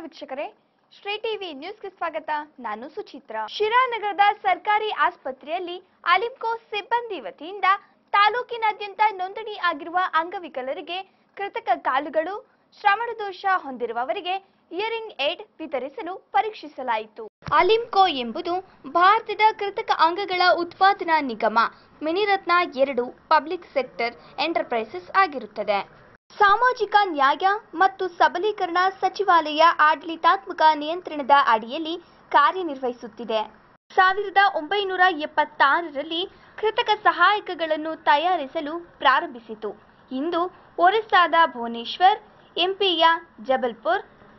ವೀಕ್ಷಕರೇ ಶ್ರೀ ಟಿವಿ ನ್ಯೂಸ್ಗೆ ಸ್ವಾಗತ ನಾನು ಸುಚಿತ್ರ ಶಿರಾನಗರದ ಸರ್ಕಾರಿ ಆಸ್ಪತ್ರೆಯಲ್ಲಿ ಅಲಿಂಕೋ ಸಿಬ್ಬಂದಿ ವತಿಯಿಂದ ತಾಲೂಕಿನಾದ್ಯಂತ ನೋಂದಣಿ ಆಗಿರುವ ಅಂಗವಿಕಲರಿಗೆ ಕೃತಕ ಕಾಲುಗಳು ಶ್ರವಣದೋಷ ಹೊಂದಿರುವವರಿಗೆ ಇಯರಿಂಗ್ ಏಡ್ ವಿತರಿಸಲು ಪರೀಕ್ಷಿಸಲಾಯಿತು ಅಲಿಂಕೋ ಎಂಬುದು ಭಾರತದ ಕೃತಕ ಅಂಗಗಳ ಉತ್ಪಾದನಾ ನಿಗಮ ಮಿನಿರತ್ನ ಎರಡು ಪಬ್ಲಿಕ್ ಸೆಕ್ಟರ್ ಎಂಟರ್ಪ್ರೈಸಸ್ ಆಗಿರುತ್ತದೆ ಸಾಮಾಜಿಕ ನ್ಯಾಯ ಮತ್ತು ಸಬಲೀಕರಣ ಸಚಿವಾಲಯ ಆಡಳಿತಾತ್ಮಕ ನಿಯಂತ್ರಣದ ಅಡಿಯಲ್ಲಿ ಕಾರ್ಯನಿರ್ವಹಿಸುತ್ತಿದೆ ಸಾವಿರದ ಒಂಬೈನೂರ ಎಪ್ಪತ್ತಾರರಲ್ಲಿ ಕೃತಕ ಸಹಾಯಕಗಳನ್ನು ತಯಾರಿಸಲು ಪ್ರಾರಂಭಿಸಿತು ಇಂದು ಒರಿಸ್ಸಾದ ಭುವನೇಶ್ವರ್ ಎಂಪಿಯ ಜಬಲ್ಪುರ್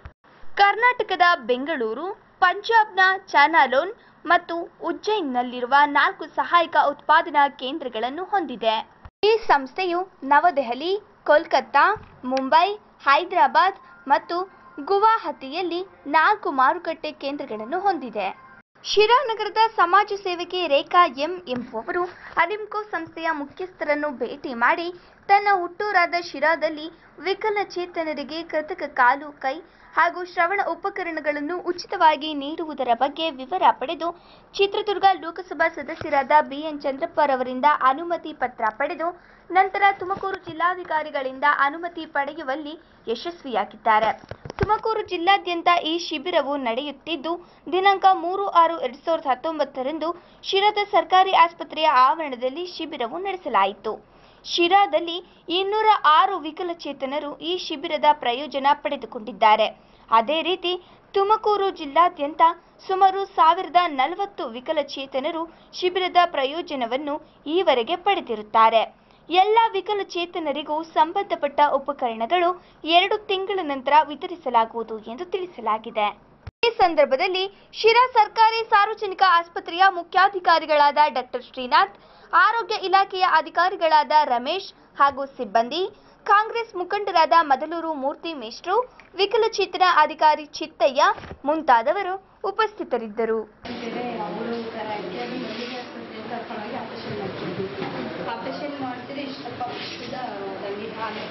ಕರ್ನಾಟಕದ ಬೆಂಗಳೂರು ಪಂಜಾಬ್ನ ಚಾನಾಲೋನ್ ಮತ್ತು ಉಜ್ಜೈನ್ನಲ್ಲಿರುವ ನಾಲ್ಕು ಸಹಾಯಕ ಉತ್ಪಾದನಾ ಕೇಂದ್ರಗಳನ್ನು ಹೊಂದಿದೆ ಈ ಸಂಸ್ಥೆಯು ನವದೆಹಲಿ ಕೋಲ್ಕತ್ತಾ ಮುಂಬೈ ಹೈದರಾಬಾದ್ ಮತ್ತು ಗುವಾಹತಿಯಲ್ಲಿ ನಾಲ್ಕು ಮಾರುಕಟ್ಟೆ ಕೇಂದ್ರಗಳನ್ನು ಹೊಂದಿದೆ ಶಿರಾನಗರದ ಸಮಾಜ ಸೇವಕಿ ರೇಖಾ ಎಂ ಎಂಬುವವರು ಅಲಿಂಕೋ ಸಂಸ್ಥೆಯ ಮುಖ್ಯಸ್ಥರನ್ನು ಭೇಟಿ ಮಾಡಿ ತನ್ನ ಹುಟ್ಟೂರಾದ ಶಿರಾದಲ್ಲಿ ವಿಕಲಚೇತನರಿಗೆ ಕೃತಕ ಕಾಲು ಕೈ ಹಾಗೂ ಶ್ರವಣ ಉಪಕರಣಗಳನ್ನು ಉಚಿತವಾಗಿ ನೀಡುವುದರ ಬಗ್ಗೆ ವಿವರ ಪಡೆದು ಚಿತ್ರದುರ್ಗ ಲೋಕಸಭಾ ಸದಸ್ಯರಾದ ಬಿಎನ್ ಚಂದ್ರಪ್ಪರವರಿಂದ ಅನುಮತಿ ಪತ್ರ ಪಡೆದು ನಂತರ ತುಮಕೂರು ಜಿಲ್ಲಾಧಿಕಾರಿಗಳಿಂದ ಅನುಮತಿ ಪಡೆಯುವಲ್ಲಿ ಯಶಸ್ವಿಯಾಗಿದ್ದಾರೆ ತುಮಕೂರು ಜಿಲ್ಲಾದ್ಯಂತ ಈ ಶಿಬಿರವು ನಡೆಯುತ್ತಿದ್ದು ದಿನಾಂಕ ಮೂರು ಆರು ಎರಡ್ ಸಾವಿರದ ಹತ್ತೊಂಬತ್ತರಂದು ಶಿರಾದ ಸರ್ಕಾರಿ ಆಸ್ಪತ್ರೆಯ ಆವರಣದಲ್ಲಿ ಶಿಬಿರವು ನಡೆಸಲಾಯಿತು ಶಿರಾದಲ್ಲಿ ಇನ್ನೂರ ಆರು ವಿಕಲಚೇತನರು ಈ ಶಿಬಿರದ ಪ್ರಯೋಜನ ಪಡೆದುಕೊಂಡಿದ್ದಾರೆ ಅದೇ ರೀತಿ ತುಮಕೂರು ಜಿಲ್ಲಾದ್ಯಂತ ಸುಮಾರು ಸಾವಿರದ ನಲವತ್ತು ವಿಕಲಚೇತನರು ಶಿಬಿರದ ಪ್ರಯೋಜನವನ್ನು ಈವರೆಗೆ ಪಡೆದಿರುತ್ತಾರೆ ಎಲ್ಲ ವಿಕಲಚೇತನರಿಗೂ ಸಂಬಂಧಪಟ್ಟ ಉಪಕರಣಗಳು ಎರಡು ತಿಂಗಳ ನಂತರ ವಿತರಿಸಲಾಗುವುದು ಎಂದು ತಿಳಿಸಲಾಗಿದೆ ಈ ಸಂದರ್ಭದಲ್ಲಿ ಶಿರಾ ಸರ್ಕಾರಿ ಸಾರ್ವಜನಿಕ ಆಸ್ಪತ್ರೆಯ ಮುಖ್ಯಾಧಿಕಾರಿಗಳಾದ ಡಾಕ್ಟರ್ ಶ್ರೀನಾಥ್ ಆರೋಗ್ಯ ಇಲಾಖೆಯ ಅಧಿಕಾರಿಗಳಾದ ರಮೇಶ್ ಹಾಗೂ ಸಿಬ್ಬಂದಿ ಕಾಂಗ್ರೆಸ್ ಮುಖಂಡರಾದ ಮದಲೂರು ಮೂರ್ತಿ ಮೇಷ್ಟ್ರು ವಿಕಲಚೇತನ ಅಧಿಕಾರಿ ಚಿತ್ತಯ್ಯ ಮುಂತಾದವರು ಉಪಸ್ಥಿತರಿದ್ದರು ಇದ್ದಾರೆ ಅವರು ಥರ ಆ್ಯಕ್ಚುಲಿ ಮಲ್ಲಿಗೆ ಆಸ್ಪತ್ರೆ ಅಂತ ಕರ್ಕೊಂಡೋಗಿ ಆಪರೇಷನ್ ಮಾಡ್ತಿದ್ವಿ ಆಪರೇಷನ್ ಮಾಡ್ತಿದ್ರೆ ಇಷ್ಟಪ್ಪ ಪುಷ್ಟದ ತಂಗಿ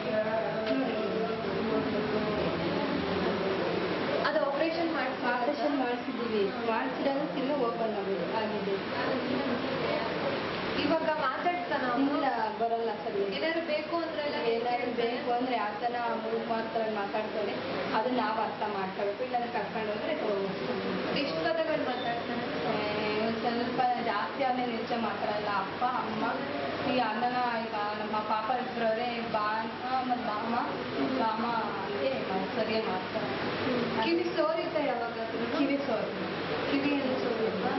ಅದು ಆಪರೇಷನ್ ಮಾಡಿ ಆಪರೇಷನ್ ಮಾಡಿಸಿದ್ದೀವಿ ಮಾಡಿಸಿದಾಗ ತಿನ್ನ ಓಪನ್ ಆಗಿದೆ ಆಗಿದೆ ಇವಾಗ ಮಾತಾಡ್ತಾನ ಇಲ್ಲ ಬರಲ್ಲ ಸರಿ ಏನಾದ್ರು ಬೇಕು ಅಂದ್ರೆಲ್ಲ ಏನಾದ್ರು ಬೇಕು ಅಂದರೆ ಆ ಥರ ಮೂರು ಮಾತಲ್ಲಿ ಮಾತಾಡ್ತಾನೆ ಅದನ್ನ ನಾವು ಅರ್ಥ ಮಾಡ್ಕೋಬೇಕು ಇಲ್ಲಾಂದ್ರೆ ಕರ್ಕೊಂಡು ಹೋದ್ರೆ ಎಷ್ಟು ಪದಗಳು ಮಾತಾಡ್ತಾನೆ ಒಂದು ಸ್ವಲ್ಪ ಜಾಸ್ತಿ ಆಮೇಲೆ ನಿಜ ಮಾತಾಡಲ್ಲ ಅಪ್ಪ ಅಮ್ಮ ಈ ಅಣ್ಣನ ಈಗ ನಮ್ಮ ಪಾಪ ಇಬ್ಬರವರೇ ಬಾ ಮತ್ತು ಮಾಮ ಮಾಮ ಹಂಗೆ ಸರಿಯಾಗಿ ಮಾಡ್ತಾರೆ ಕಿವಿ ಸೋರಿತ ಯಾವಾಗಾದ್ರೂ ಕಿವಿ ಸೋರು ಕಿವಿಯಲ್ಲಿ ಸೋರಿಲ್ವಾ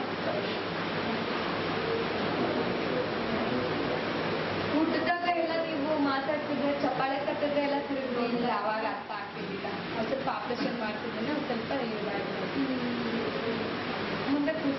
ಊಟದಾಗ ಎಲ್ಲ ನೀವು ಮಾತಾಡ್ತಿದ್ರೆ ಚಪ್ಪಾಳೆ ಕಟ್ಟಿದ್ರೆ ಎಲ್ಲ ಇಲ್ಲ ತಿರುಗಿಲ್ಲ ಅವಾಗ ಅರ್ಥ ಆಗ್ತಿದ್ದಿಲ್ಲ ಒಂದು ಸ್ವಲ್ಪ ಆಪ್ರೇಷನ್ ಮಾಡ್ತಿದ್ದೀನಿ ಒಂದು ಸ್ವಲ್ಪ ಇದಾಗಿದೆ ಮುಂದೆ ಕೂತ್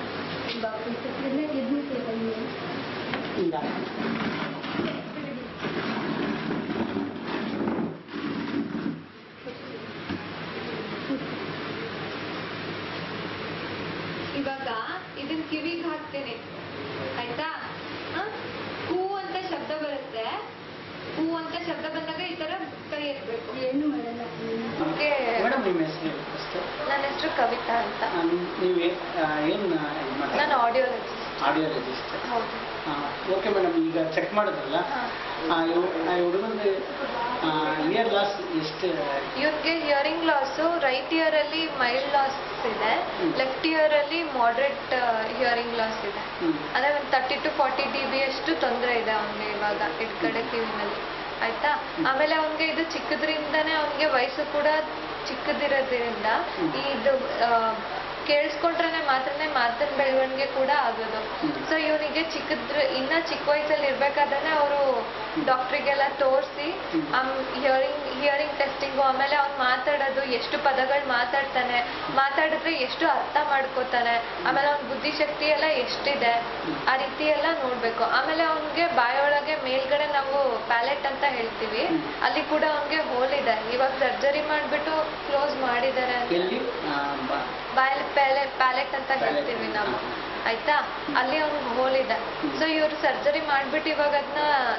ಇವಾಗ ಇದನ್ ಕಿವಿಗೆ ಹಾಕ್ತೇನೆ ಆಯ್ತಾ ಹ? ಹೂ ಅಂತ ಶಬ್ದ ಬರುತ್ತೆ ಹೂ ಅಂತ ಶಬ್ದ ಬಂದಾಗ ಈ ತರ ಕೈ ಎತ್ಬೇಕು ಏನು ಮಾಡಲ್ಲ ಮೇಡಮ್ ನಿಮ್ಮ ಹೆಸರು ಫಸ್ಟ್ ನನ್ನ ಹೆಸರು ಕವಿತಾ ಅಂತ ನೀವು ಏನು ನಾನು ಆಡಿಯೋಲಜಿಸ್ಟ್ ಆಡಿಯೋ ರಿಜಿಸ್ಟರ್ ಹೌದು ಓಕೆ ಮೇಡಮ್ ಈಗ ಚೆಕ್ ಮಾಡಿದ್ರಲ್ಲ ಆ, ಇವ್- ಆ ಹುಡುಗಂದು ಇಯರ್ ಲಾಸ್ ಎಷ್ಟು ಇವ್ರಿಗೆ ಹಿಯರಿಂಗ್ ಲಾಸು ರೈಟ್ ಇಯರ್ ಅಲ್ಲಿ ಮೈಲ್ಡ್ ಲಾಸ್ ಇದೆ ಹ್ಮ್. ಲೆಫ್ಟ್ ಇಯರ್ ಅಲ್ಲಿ ಮಾಡ್ರೇಟ್ ಹಿಯರಿಂಗ್ ಲಾಸ್ ಇದೆ ಹ್ಮ್. ಅಂದ್ರೆ ಒಂದು thirty to forty D B ಅಷ್ಟು ತೊಂದರೆ ಇದೆ ಅವನಿಗೆ ಇವಾಗ ಎಡ್ಗಡೆ ಕಿವಿನಲ್ಲಿ ಆಯ್ತಾ ಆಮೇಲೆ ಅವನಿಗೆ ಇದು ಚಿಕ್ಕದ್ರಿಂದನೇ ಅವನಿಗೆ ವಯಸ್ಸು ಕೂಡ ಚಿಕ್ಕದಿರೋದ್ರಿಂದ ಹ್ಮ್. ಇದು ಆ, ಕೇಳಿಸ್ಕೊಂಡ್ರೆ ಮಾತ್ರನೇ ಮಾತಿನ ಬೆಳವಣಿಗೆ ಕೂಡ ಆಗೋದು ಹ್ಮ್. ಸೊ ಇವನಿಗೆ ಚಿಕ್ಕದ್ರ ಇನ್ನ ಚಿಕ್ಕ ವಯಸ್ಸಲ್ಲಿ ಇರ್ಬೇಕಾದ್ರೆ ಅವರು ಡಾಕ್ಟ್ರಿಗೆಲ್ಲ ತೋರಿಸಿ ಹ್ಮ್. ಹಿಯರಿಂಗ್ ಹಿಯರಿಂಗ್ ಟೆಸ್ಟಿಂಗು ಆಮೇಲೆ ಅವ್ನು ಮಾತಾಡೋದು ಎಷ್ಟು ಪದಗಳು ಮಾತಾಡ್ತಾನೆ ಮಾತಾಡಿದ್ರೆ ಎಷ್ಟು ಅರ್ಥ ಮಾಡ್ಕೋತಾನೆ ಆಮೇಲೆ ಅವ್ನ ಬುದ್ಧಿಶಕ್ತಿ ಎಲ್ಲ ಎಷ್ಟಿದೆ ಆ ರೀತಿ ಎಲ್ಲ ನೋಡ್ಬೇಕು ಆಮೇಲೆ ಅವ್ನಿಗೆ ಬಾಯೊಳಗೆ ಮೇಲ್ಗಡೆ ನಾವು ಪ್ಯಾಲೆಟ್ ಅಂತ ಹೇಳ್ತೀವಿ ಹ್ಮ್. ಅಲ್ಲಿ ಕೂಡ ಅವ್ನಿಗೆ ಹೋಲ್ ಇದೆ ಇವಾಗ ಸರ್ಜರಿ ಮಾಡ್ಬಿಟ್ಟು ಕ್ಲೋಸ್ ಮಾಡಿದ್ದಾರೆ ಅಂತ ಎಲ್ಲಿ ಆ, ಬ- ಬಾಯಲ್ಲಿ ಪ್ಯಾಲೆ ಪ್ಯಾಲೆಟ್ ಅಂತ Palate. ಹೇಳ್ತೀವಿ ನಾವು ಹಾ. ಆಯ್ತಾ ಅಲ್ಲಿ ಅವ್ನಿಗೆ ಹೋಲ್ ಇದೆ ಹ್ಮ್. ಸೊ ಇವ್ರು ಸರ್ಜರಿ ಮಾಡ್ಬಿಟ್ಟು ಇವಾಗ ಅದನ್ನ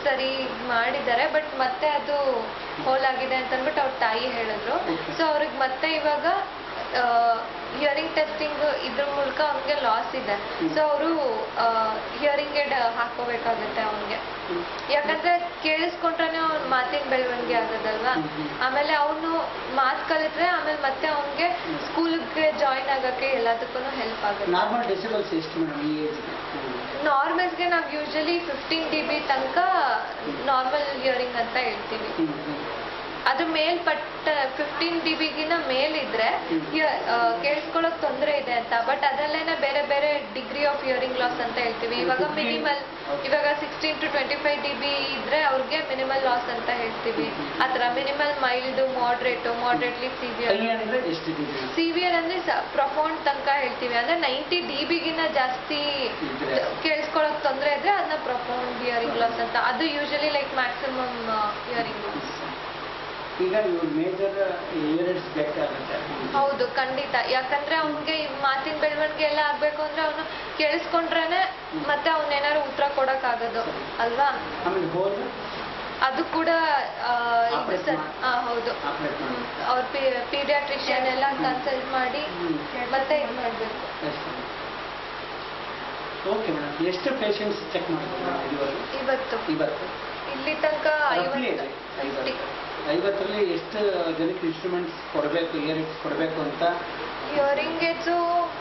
ಸರಿ ಮಾಡಿದ್ದಾರೆ ಬಟ್ ಮತ್ತೆ ಅದು ಹೋಲ್ ಆಗಿದೆ ಅಂತ ಅಂದ್ಬಿಟ್ಟು ಅವ್ರ ತಾಯಿ ಹೇಳಿದ್ರು Okay. ಸೊ ಅವ್ರಿಗೆ ಮತ್ತೆ ಇವಾಗ ಹಿಯರಿಂಗ್ ಟೆಸ್ಟಿಂಗ್ ಇದ್ರ ಮೂಲಕ ಅವ್ನಿಗೆ ಲಾಸ್ ಇದೆ ಹ್ಮ್. ಸೊ ಅವರು ಹಿಯರಿಂಗ್ ಏಡ್ ಹಾಕೋಬೇಕಾಗುತ್ತೆ ಅವನಿಗೆ ಯಾಕಂದ್ರೆ ಕೇಳಿಸ್ಕೊಂಡ್ರೆ ಅವ್ನ ಮಾತಿನ ಬೆಳವಣಿಗೆ ಆಗೋದಲ್ವಾ ಹ್ಮ್ ಹ್ಮ್. ಆಮೇಲೆ ಅವನು ಮಾತು ಕಲಿತ್ರೆ ಆಮೇಲೆ ಮತ್ತೆ ಅವನಿಗೆ ಸ್ಕೂಲ್ಗೆ ಜಾಯಿನ್ ಆಗಕ್ಕೆ ಎಲ್ಲದಕ್ಕೂ ಹೆಲ್ಪ್ ಆಗುತ್ತೆ ನಾರ್ಮಲ್ ಡೆಸಿಬಲ್ಸ್ ಎಷ್ಟು ಮೇಡಮ್ ಈ ಏಜ್ಗೆ ನಾರ್ಮಲ್ಸ್ಗೆ ನಾವು ಯೂಶಲಿ ಫಿಫ್ಟೀನ್ ಡಿ ಬಿ ತನಕ ನಾರ್ಮಲ್ ಹಿಯರಿಂಗ್ ಅಂತ ಹೇಳ್ತೀವಿ ಹ್ಮ್ ಹ್ಮ್ ಅದ್ರ ಮೇಲ್ಪಟ್ಟ ಫಿಫ್ಟೀನ್ ಡಿ ಬಿಗಿನ ಮೇಲಿದ್ರೆ ಹ್ಮ್. ಕೇಳಿಸ್ಕೊಳ್ಳೋಕ್ ತೊಂದರೆ ಇದೆ ಅಂತ ಬಟ್ ಅದರಲ್ಲೇನೆ ಬೇರೆ ಬೇರೆ ಡಿಗ್ರಿ ಆಫ್ ಹಿಯರಿಂಗ್ ಲಾಸ್ ಅಂತ ಹೇಳ್ತೀವಿ ಇವಾಗ 15 ಮಿನಿಮಲ್ Okay. ಇವಾಗ sixteen to twenty five D B ಇದ್ರೆ ಅವ್ರಿಗೆ ಮಿನಿಮಲ್ ಲಾಸ್ ಅಂತ ಹೇಳ್ತೀವಿ ಆ ಥರ ಮಿನಿಮಲ್ ಮೈಲ್ಡ್ ಮಾಡ್ರೇಟ್ ಮಾಡ್ರೇಟ್ಲಿ ಕೈ ಸಿವಿಯರ್ ಅಂದ್ರೆ ಎಷ್ಟು ಡಿಗ್ರಿ ಸಿವಿಯರ್ ಅಂದ್ರೆ ಪ್ರೊಫೌಂಡ್ ತನಕ ಹೇಳ್ತೀವಿ ಅಂದ್ರೆ ನೈಂಟಿ ಡಿ ಬಿಗಿನ ಜಾಸ್ತಿ ಇದ್ರೆ. ಕೇಳಿಸ್ಕೊಳ್ಳೋಕ್ ತೊಂದರೆ ಇದ್ರೆ ಅದನ್ನ ಪ್ರೊಫೌಂಡ್ ಹಿಯರಿಂಗ್ ಲಾಸ್ ಅಂತ ಅದು usually like maximum hearing loss ಈಗ ಇವ್ರು ಮೇಜರ್ ಇಯರ್ಸ್ ಬೇಕಾಗುತ್ತೆ ಹೌದು ಖಂಡಿತ ಯಾಕಂದ್ರೆ ಅವ್ನಿಗೆ ಮಾತಿನ ಬೆಳವಣಿಗೆ ಎಲ್ಲ ಆಗ್ಬೇಕು ಅಂದ್ರೆ ಅವನು ಕೇಳಿಸ್ಕೊಂಡ್ರೇನೆ ಮತ್ತೆ ಅವ್ನ ಏನಾದ್ರು ಉತ್ತರ ಕೊಡಕ್ ಆಗೋದು ಅಲ್ವಾ ಆಮೇಲೆ ಹೋಲ್ ಅದು ಕೂಡ ಆ, ಇದು Operate ಸರ್ ಮಾಡಿ. ಹಾ ಹೌದು ಆಪರೇಟ್ ಮಾಡಿ ಅವ್ರ ಪೀಡಿಯಾಟ್ರಿಷಿಯನ್ ಎಲ್ಲ ಕನ್ಸಲ್ಟ್ ಮಾಡಿ ಹ್ಮ್. ಮತ್ತೆ ಇದು ಮಾಡ್ಬೇಕು ಓಕೆ ಮೇಡಮ್ ಎಷ್ಟು ಪೇಷಂಟ್ಸ್ ಚೆಕ್ ಮಾಡಿದ್ರು ಮೇಡಮ್ ಇದುವರೆಗೂ ಇವತ್ತು ಇವತ್ತು ಇಲ್ಲಿ ತನಕ Roughly ಐವತ್ತು ಐವತ್ತು ಐವತ್ತರಲ್ಲಿ ಎಷ್ಟು ಜನಕ್ಕೆ ಇನ್ಸ್ಟ್ರೂಮೆಂಟ್ಸ್ ಕೊಡಬೇಕು ಇಯರಿಂಗ್ಸ್ ಕೊಡಬೇಕು ಅಂತ ಹಿಯರಿಂಗ್ ಏಜು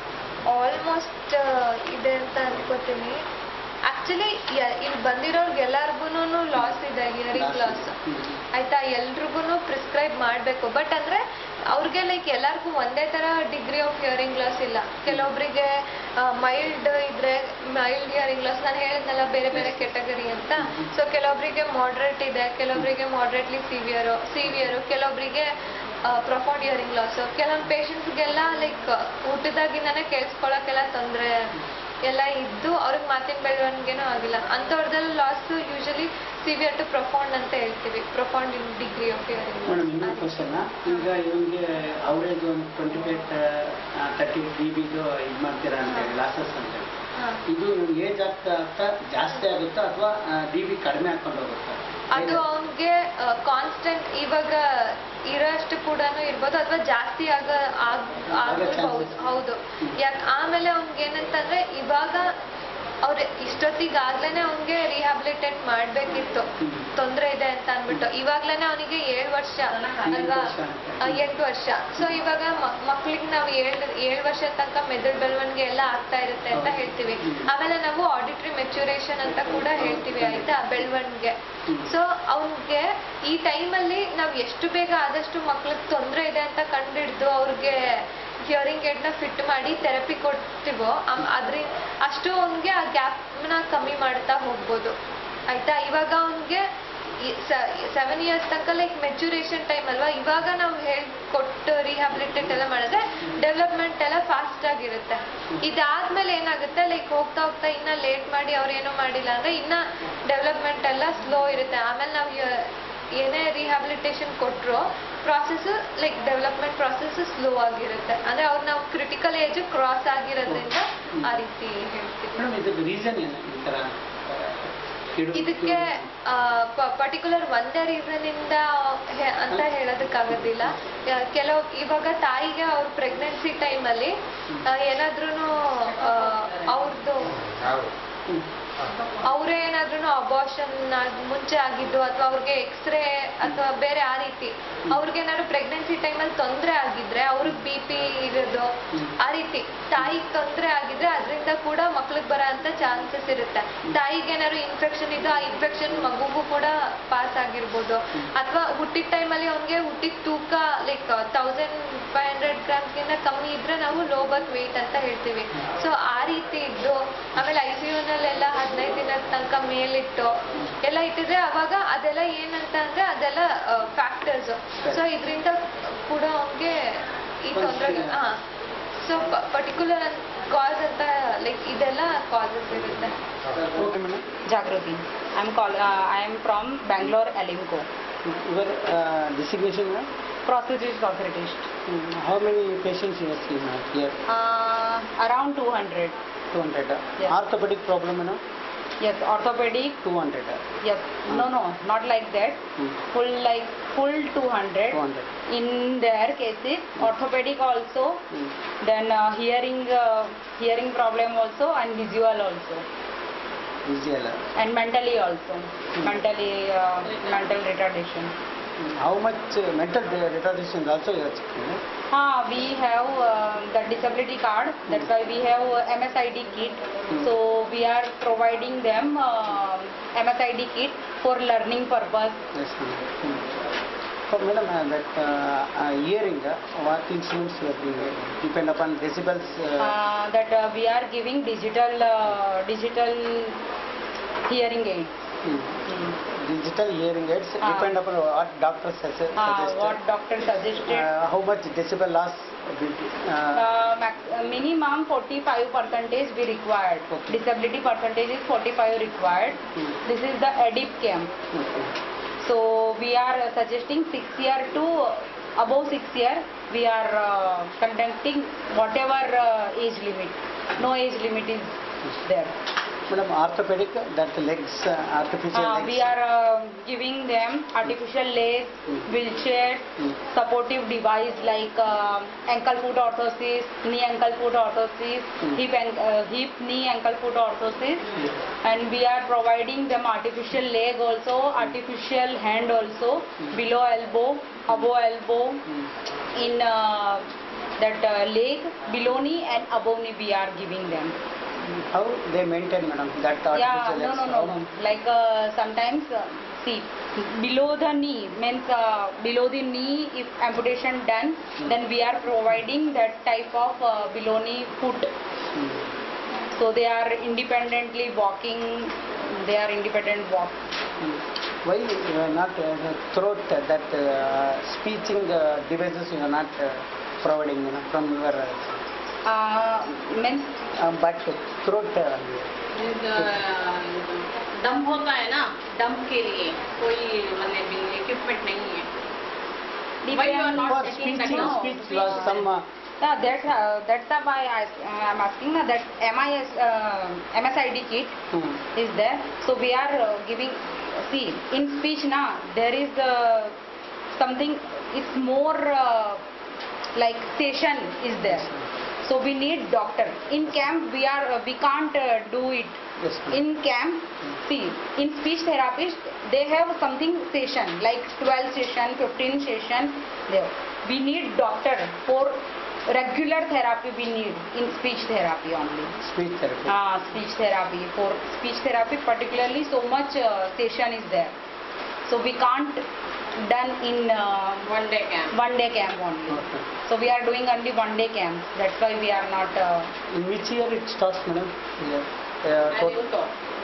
ಆಲ್ಮೋಸ್ಟ್ ಇದೆ ಅಂತ ಅನ್ಕೋತೀನಿ ಆಕ್ಚುಲಿ ಇಲ್ಲಿ ಬಂದಿರೋರ್ಗೆ ಎಲ್ಲಾರ್ಗು ಲಾಸ್ ಇದೆ ಹಿಯರಿಂಗ್ ಲಾಸ್ ಆಯ್ತಾ ಎಲ್ರಿಗೂ ಪ್ರಿಸ್ಕ್ರೈಬ್ ಮಾಡಬೇಕು ಬಟ್ ಅಂದ್ರೆ ಅವ್ರಿಗೆ ಲೈಕ್ ಎಲ್ಲರಿಗೂ ಒಂದೇ ತರ ಡಿಗ್ರಿ ಆಫ್ ಹಿಯರಿಂಗ್ ಲಾಸ್ ಇಲ್ಲ ಕೆಲವೊಬ್ಬರಿಗೆ ಮೈಲ್ಡ್ ಇದ್ರೆ ಮೈಲ್ಡ್ ಹಿಯರಿಂಗ್ ಲಾಸ್ ನಾನು ಹೇಳಿದ್ನಲ್ಲ ಬೇರೆ ಬೇರೆ ಕೆಟಗರಿ ಅಂತ ಸೊ ಕೆಲವೊಬ್ಬರಿಗೆ ಮಾಡ್ರೇಟ್ ಇದೆ ಕೆಲವೊಬ್ಬರಿಗೆ ಮಾಡ್ರೇಟ್ಲಿ ಸಿವಿಯರು ಸಿವಿಯರು ಕೆಲವೊಬ್ಬರಿಗೆ ಪ್ರೊಫೌಂಡ್ ಹಿಯರಿಂಗ್ ಲಾಸ್ ಕೆಲವೊಂದು ಪೇಷಂಟ್ಸ್ಗೆಲ್ಲ ಲೈಕ್ ಊಟದಾಗಿಂದನೇ ಕೇಳಿಸ್ಕೊಳಕ್ಕೆಲ್ಲ ತೊಂದರೆ ಎಲ್ಲ ಇದ್ದು ಅವ್ರಿಗೆ ಮಾತಿನ ಬೆಳವಣಿಗೆನೂ ಆಗಿಲ್ಲ ಅಂಥವ್ರದ್ದೆಲ್ಲ loss usually severe to profound ಅಂತ ಹೇಳ್ತೀವಿ profound in degree of madam ಇನ್ನೊಂದು ಹಿಯರಿಂಗ್ ಕ್ವಶನ್ ಈಗ ಇವನಿಗೆ ಅವರೇಜ್ ಒಂದು ಟ್ವೆಂಟಿ ಫೈವ್ ತರ್ಟಿ ಡಿ ಬಿದು ಇದು ಮಾಡ್ತೀರಾ ಅಂತ ಹೇಳಿ ಲಾಸಸ್ ಅಂತ ಹೇಳಿ ಇದು ಇವ್ನಿಗೆ ಏಜ್ ಆಗ್ತಾ ಆಗ್ತಾ ಜಾಸ್ತಿ ಆಗುತ್ತಾ ಅಥವಾ ಡಿ ಬಿ ಕಡಿಮೆ ಹಾಕೊಂಡು ಹೋಗುತ್ತಾ ಅದು ಅವನ್ಗೆ ಕಾನ್ಸ್ಟೆಂಟ್ ಇವಾಗ ಇರೋಷ್ಟು ಕೂಡ ಇರ್ಬೋದು ಅಥವಾ ಜಾಸ್ತಿ ಆಗ ಆಗ್- ಆದ್ರೂ chances. ಹೌದು ಹೌದು ಯಾಕೆ ಆಮೇಲೆ ಅವ್ನಿಗೆ ಏನಂತಂದ್ರೆ ಇವಾಗ ಅವ್ರು ಇಷ್ಟೊತ್ತಿಗೆ ಆಗ್ಲೇನೆ ಅವ್ನಿಗೆ ರಿಹ್ಯಾಬಿಲಿಟೇಟ್ ಮಾಡ್ಬೇಕಿತ್ತು ಹ್ಮ್. ತೊಂದ್ರೆ ಇದೆ ಅಂತ ಅಂದ್ಬಿಟ್ಟು ಇವಾಗ್ಲೇನೆ ಅವನಿಗೆ ಏಳು ವರ್ಷ ಅಲ್ವಾ ವರ್ಷ ಅಂತ. ಆ, ಎಂಟು ವರ್ಷ ಸೊ ಇವಾಗ ಮಕ್ಳಿಗೆ ನಾವು ಏಳು ಏಳು ವರ್ಷ ತನಕ ಮೆದುಳು ಬೆಳವಣಿಗೆ ಎಲ್ಲ ಆಗ್ತಾ ಇರುತ್ತೆ ಅಂತ ಹೌದು. ಹೇಳ್ತೀವಿ ಹ್ಮ್. ಆಮೇಲೆ ನಾವು ಆಡಿಟ್ರಿ ಮೆಚುರೇಷನ್ ಅಂತ ಕೂಡ ಹೇಳ್ತೀವಿ ಆಯ್ತಾ ಬೆಳವಣಿಗೆ ಹ್ಮ್. ಸೊ ಅವನ್ಗೆ ಈ ಟೈಮಲ್ಲಿ ನಾವು ಎಷ್ಟು ಬೇಗ ಆದಷ್ಟು ಮಕ್ಳಿಗೆ ತೊಂದರೆ ಇದೆ ಅಂತ ಕಂಡಿಡ್ದು ಅವ್ರಿಗೆ ಹಿಯರಿಂಗ್ ಏಡ್ನ ಫಿಟ್ ಮಾಡಿ ಥೆರಪಿ ಕೊಡ್ತೀವೋ ಅದ್ರಿಂದ ಅಷ್ಟು ಅವ್ನಿಗೆ ಆ ಗ್ಯಾಪ್ನ ಕಮ್ಮಿ ಮಾಡ್ತಾ ಹೋಗ್ಬೋದು ಆಯ್ತಾ ಇವಾಗ ಅವ್ನಿಗೆ ಸೆವೆನ್ ಇಯರ್ಸ್ ತನಕ ಲೈಕ್ ಮೆಚುರೇಷನ್ ಟೈಮ್ ಅಲ್ವಾ ಇವಾಗ ನಾವು ಹೇಳ್ಕೊಟ್ಟು ರಿಹ್ಯಾಬಿಲಿಟೇಟ್ ಎಲ್ಲ ಮಾಡಿದ್ರೆ ಡೆವಲಪ್ಮೆಂಟ್ ಎಲ್ಲ ಫಾಸ್ಟ್ ಆಗಿರುತ್ತೆ ಇದಾದ್ಮೇಲೆ ಏನಾಗುತ್ತೆ ಲೈಕ್ ಹೋಗ್ತಾ ಹೋಗ್ತಾ ಇನ್ನ ಲೇಟ್ ಮಾಡಿ ಅವ್ರು ಏನೋ ಮಾಡಿಲ್ಲ ಅಂದ್ರೆ ಇನ್ನ ಡೆವಲಪ್ಮೆಂಟ್ ಎಲ್ಲ ಸ್ಲೋ ಇರುತ್ತೆ ಆಮೇಲೆ ನಾವು ಏನೇ ರಿಹ್ಯಾಬಿಲಿಟೇಷನ್ ಕೊಟ್ಟರು process like development process slow ಆಗಿರುತ್ತೆ ಅಂದ್ರೆ ಅವ್ರು ನಾವು ಕ್ರಿಟಿಕಲ್ ಏಜ್ ಕ್ರಾಸ್ ಆಗಿರೋದ್ರಿಂದ ಆ ರೀತಿ ಹೇಳ್ತೀವಿ ಮೇಡಮ್ ಇದಕ್ಕೆ ರೀಸನ್ ಏನು ಈ ಥರ ಕಿಡು- ಇದಕ್ಕೆ ಪರ್ಟಿಕ್ಯುಲರ್ ಒಂದೇ ರೀಸನ್ ಇಂದ ಹೆ- ಅಂತ ಹೇಳೋದಕ್ಕಾಗೋದಿಲ್ಲ ಯಾ- ಕೆಲವು ಇವಾಗ ತಾಯಿಗೆ ಅವ್ರ ಪ್ರೆಗ್ನೆನ್ಸಿ ಟೈಮಲ್ಲಿ ಏನಾದ್ರೂ ಅವ್ರದ್ದು ಹ್ಮ್. ಅವರೇ ಏನಾದ್ರೂ ಅಬಾರ್ಷನ್ ಮುಂಚೆ ಆಗಿದ್ದು ಅಥವಾ ಅವ್ರಿಗೆ ಎಕ್ಸ್ರೇ ಅಥವಾ ಬೇರೆ ಆ ರೀತಿ ಅವ್ರಿಗೇನಾದ್ರು ಪ್ರೆಗ್ನೆನ್ಸಿ ಟೈಮಲ್ಲಿ ತೊಂದರೆ ಆಗಿದ್ರೆ ಅವ್ರಿಗೆ ಬಿ ಪಿ ಇರೋದು ಆ ರೀತಿ ತಾಯಿಗೆ ತೊಂದರೆ ಆಗಿದ್ರೆ ಅದರಿಂದ ಕೂಡ ಮಕ್ಳಿಗೆ ಬರೋ ಅಂತ ಚಾನ್ಸಸ್ ಇರುತ್ತೆ ತಾಯಿಗೆ ಏನಾದ್ರು ಇನ್ಫೆಕ್ಷನ್ ಇದ್ದು ಆ ಇನ್ಫೆಕ್ಷನ್ ಮಗುಗೂ ಕೂಡ ಪಾಸ್ ಆಗಿರ್ಬೋದು ಅಥವಾ ಹುಟ್ಟಿದ ಟೈಮಲ್ಲಿ ಅವ್ನಿಗೆ ಹುಟ್ಟಿದ ತೂಕ ಲೈಕ್ ತೌಸಂಡ್ ಫೈವ್ ಹಂಡ್ರೆಡ್ ಗ್ರಾಮ್ಸ್ಗಿಂತ ಕಮ್ಮಿ ಇದ್ರೆ ನಾವು ಲೋ ಬರ್ತ್ ವೆಯ್ಟ್ ಅಂತ ಹೇಳ್ತೀವಿ ಸೊ ಆ ರೀತಿ ಇದ್ದು ಆಮೇಲೆ ಐ ಸಿ ಯುನಲ್ಲೆಲ್ಲ ಹದಿನೈದು ದಿನದ ತನಕ ಮೇಲಿಟ್ಟು ಎಲ್ಲ ಇಟ್ಟಿದ್ರೆ ಅವಾಗ ಅದೆಲ್ಲ ಏನಂತ ಅಂದ್ರೆ ಅದೆಲ್ಲ ಫ್ಯಾಕ್ಟರ್ಸ್ ಸೊ ಇದರಿಂದ ಕೂಡ ಅವ್ನಿಗೆ ಈ ತೊಂದರೆ ಹಾ ಸೊ ಪರ್ಟಿಕ್ಯುಲರ್ ಕಾಸ್ ಅಂತ ಲೈಕ್ ಇದೆಲ್ಲ ಕಾಸಸ್ ಇರುತ್ತೆ okay madam Jagrati. I'm call. Uh, I am from Bangalore, Alimco. Your designation madam Prosthetist orthotist. How many patients you seen here Uh, around 200. Two hundred Yes. Orthopaedic problem madam Yes, orthopedic. Two hundred Yes. No, no, not like that. Hmm. Full like full 200. Two hundred In their cases, orthopedic also. Hmm. Then uh, hearing, uh, hearing problem also and visual also. Easy ಅಲ್ಲ And mentally also. Mentally, uh, mental retardation. How much mental retardation also Ah, we have uh, the disability card. That's why we have uh, MSID kit. Hmm. So we are providing them uh, MSID kit for learning purpose. Yes madam that hearing what insurance depend upon decibels Uh, that uh, we are giving digital uh, digital hearing aid. Digital hearing aids Ah. Depend upon what doctor Uh, what doctor suggested. How much decibel loss Uh, max- uh, minimum 45 percentage we required. Okay. Disability percentage is 45 required. Hmm. This is the EDIP camp. So we are uh, suggesting six year to above six year. We are uh, conducting whatever uh, age limit. No age limit is there. Madam orthopaedic that legs artificial Uh, we are uh, giving them artificial legs, Hmm. wheelchair, Hmm. supportive device like uh, ankle foot orthosis, knee ankle foot orthosis, Hmm. hip an- uh, hip knee ankle foot orthosis, Hmm. and we are providing them artificial leg also, artificial hand also, Hmm. below elbow, above elbow, in uh, that uh, leg, below knee and above knee we are giving them. How they maintain madam that Yeah, no, no, no, no. Like uh, sometimes, uh, see, below the knee means uh, below the knee, if amputation done, then we are providing that type of uh, below knee foot. So they are independently walking. They are independent walk. Why not throat that speeching devices you are not providing from your Uh, means but throat dump होता है ना dump के लिए कोई मतलब equipment नहीं है Why you are not for taking that speeching now? Speech some yeah, that's uh, that's why I I am asking now that MIS uh, MSID kit is there. So we are uh, giving, see, in speech now, there is uh, something, it's more uh, like session is there. So we need doctor. In camp, we are, uh, we can't uh, do it. Yes, ma'am. In camp, see, in speech therapist, they have something session, like 12 session, 15 session there. We need doctor for regular therapy we need in speech therapy only. Speech therapy Ah, speech therapy. For speech therapy, particularly, so much uh, session is there. So we can't done in uh, One day camp. one day camp only. So we are doing only one day camp. That's why we are not. Uh, in which year it starts madam Alimco.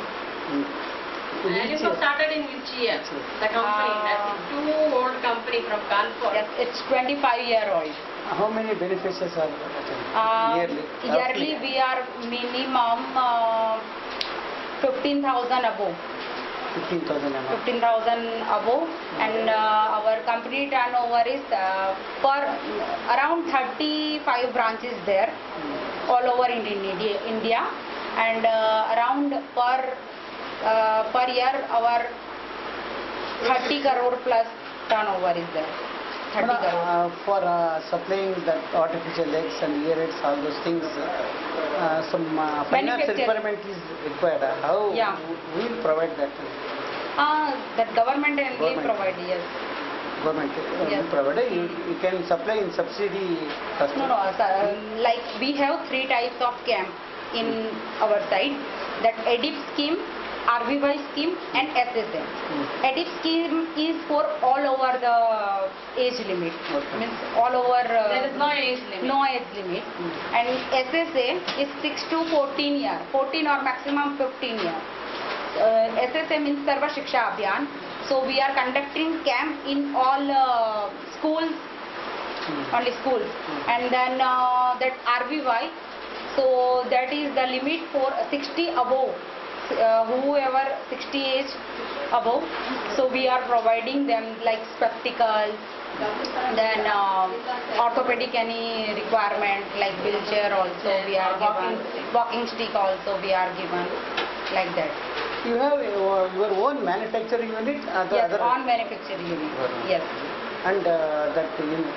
Alimco started in which year? The company, Ah. that's two old company from Kanpur. yes, it's 25 year old. How many beneficiaries are Uh, yearly yearly we are minimum uh, 15,000 above. Fifteen thousand M 15,000 above and uh, our company turnover is uh, per around 35 branches there all over in India, India and uh, around per uh, per year our 30 crore plus turnover is there 30 crore for supplying that artificial legs and ear it's all those things some finance Manufacturing. Requirement is required how Yeah. Will provide that uh, that government only Government. provide yes government Yes. Provide you can supply in subsidy No, no, sir, like we have three types of camp in our side. That EDIP scheme, RVY scheme and SSM. Hmm. EDIP scheme is for all over the age limit. Okay. Means all over. uh, There is no age limit. No age limit. And SSA is 6 to 14 year, 14 or maximum 15 year. Uh, SSA means Sarva Shiksha Abhiyan. So we are conducting camp in all uh, schools only schools and then uh, that RVY so that is the limit for 60 above uh, whoever 60 age above so we are providing them like spectacles then uh, orthopedic any requirement like wheelchair also we are given walking stick also we are given like that you have your own manufacturing unit Yes, on manufacturing unit. Yes. And that in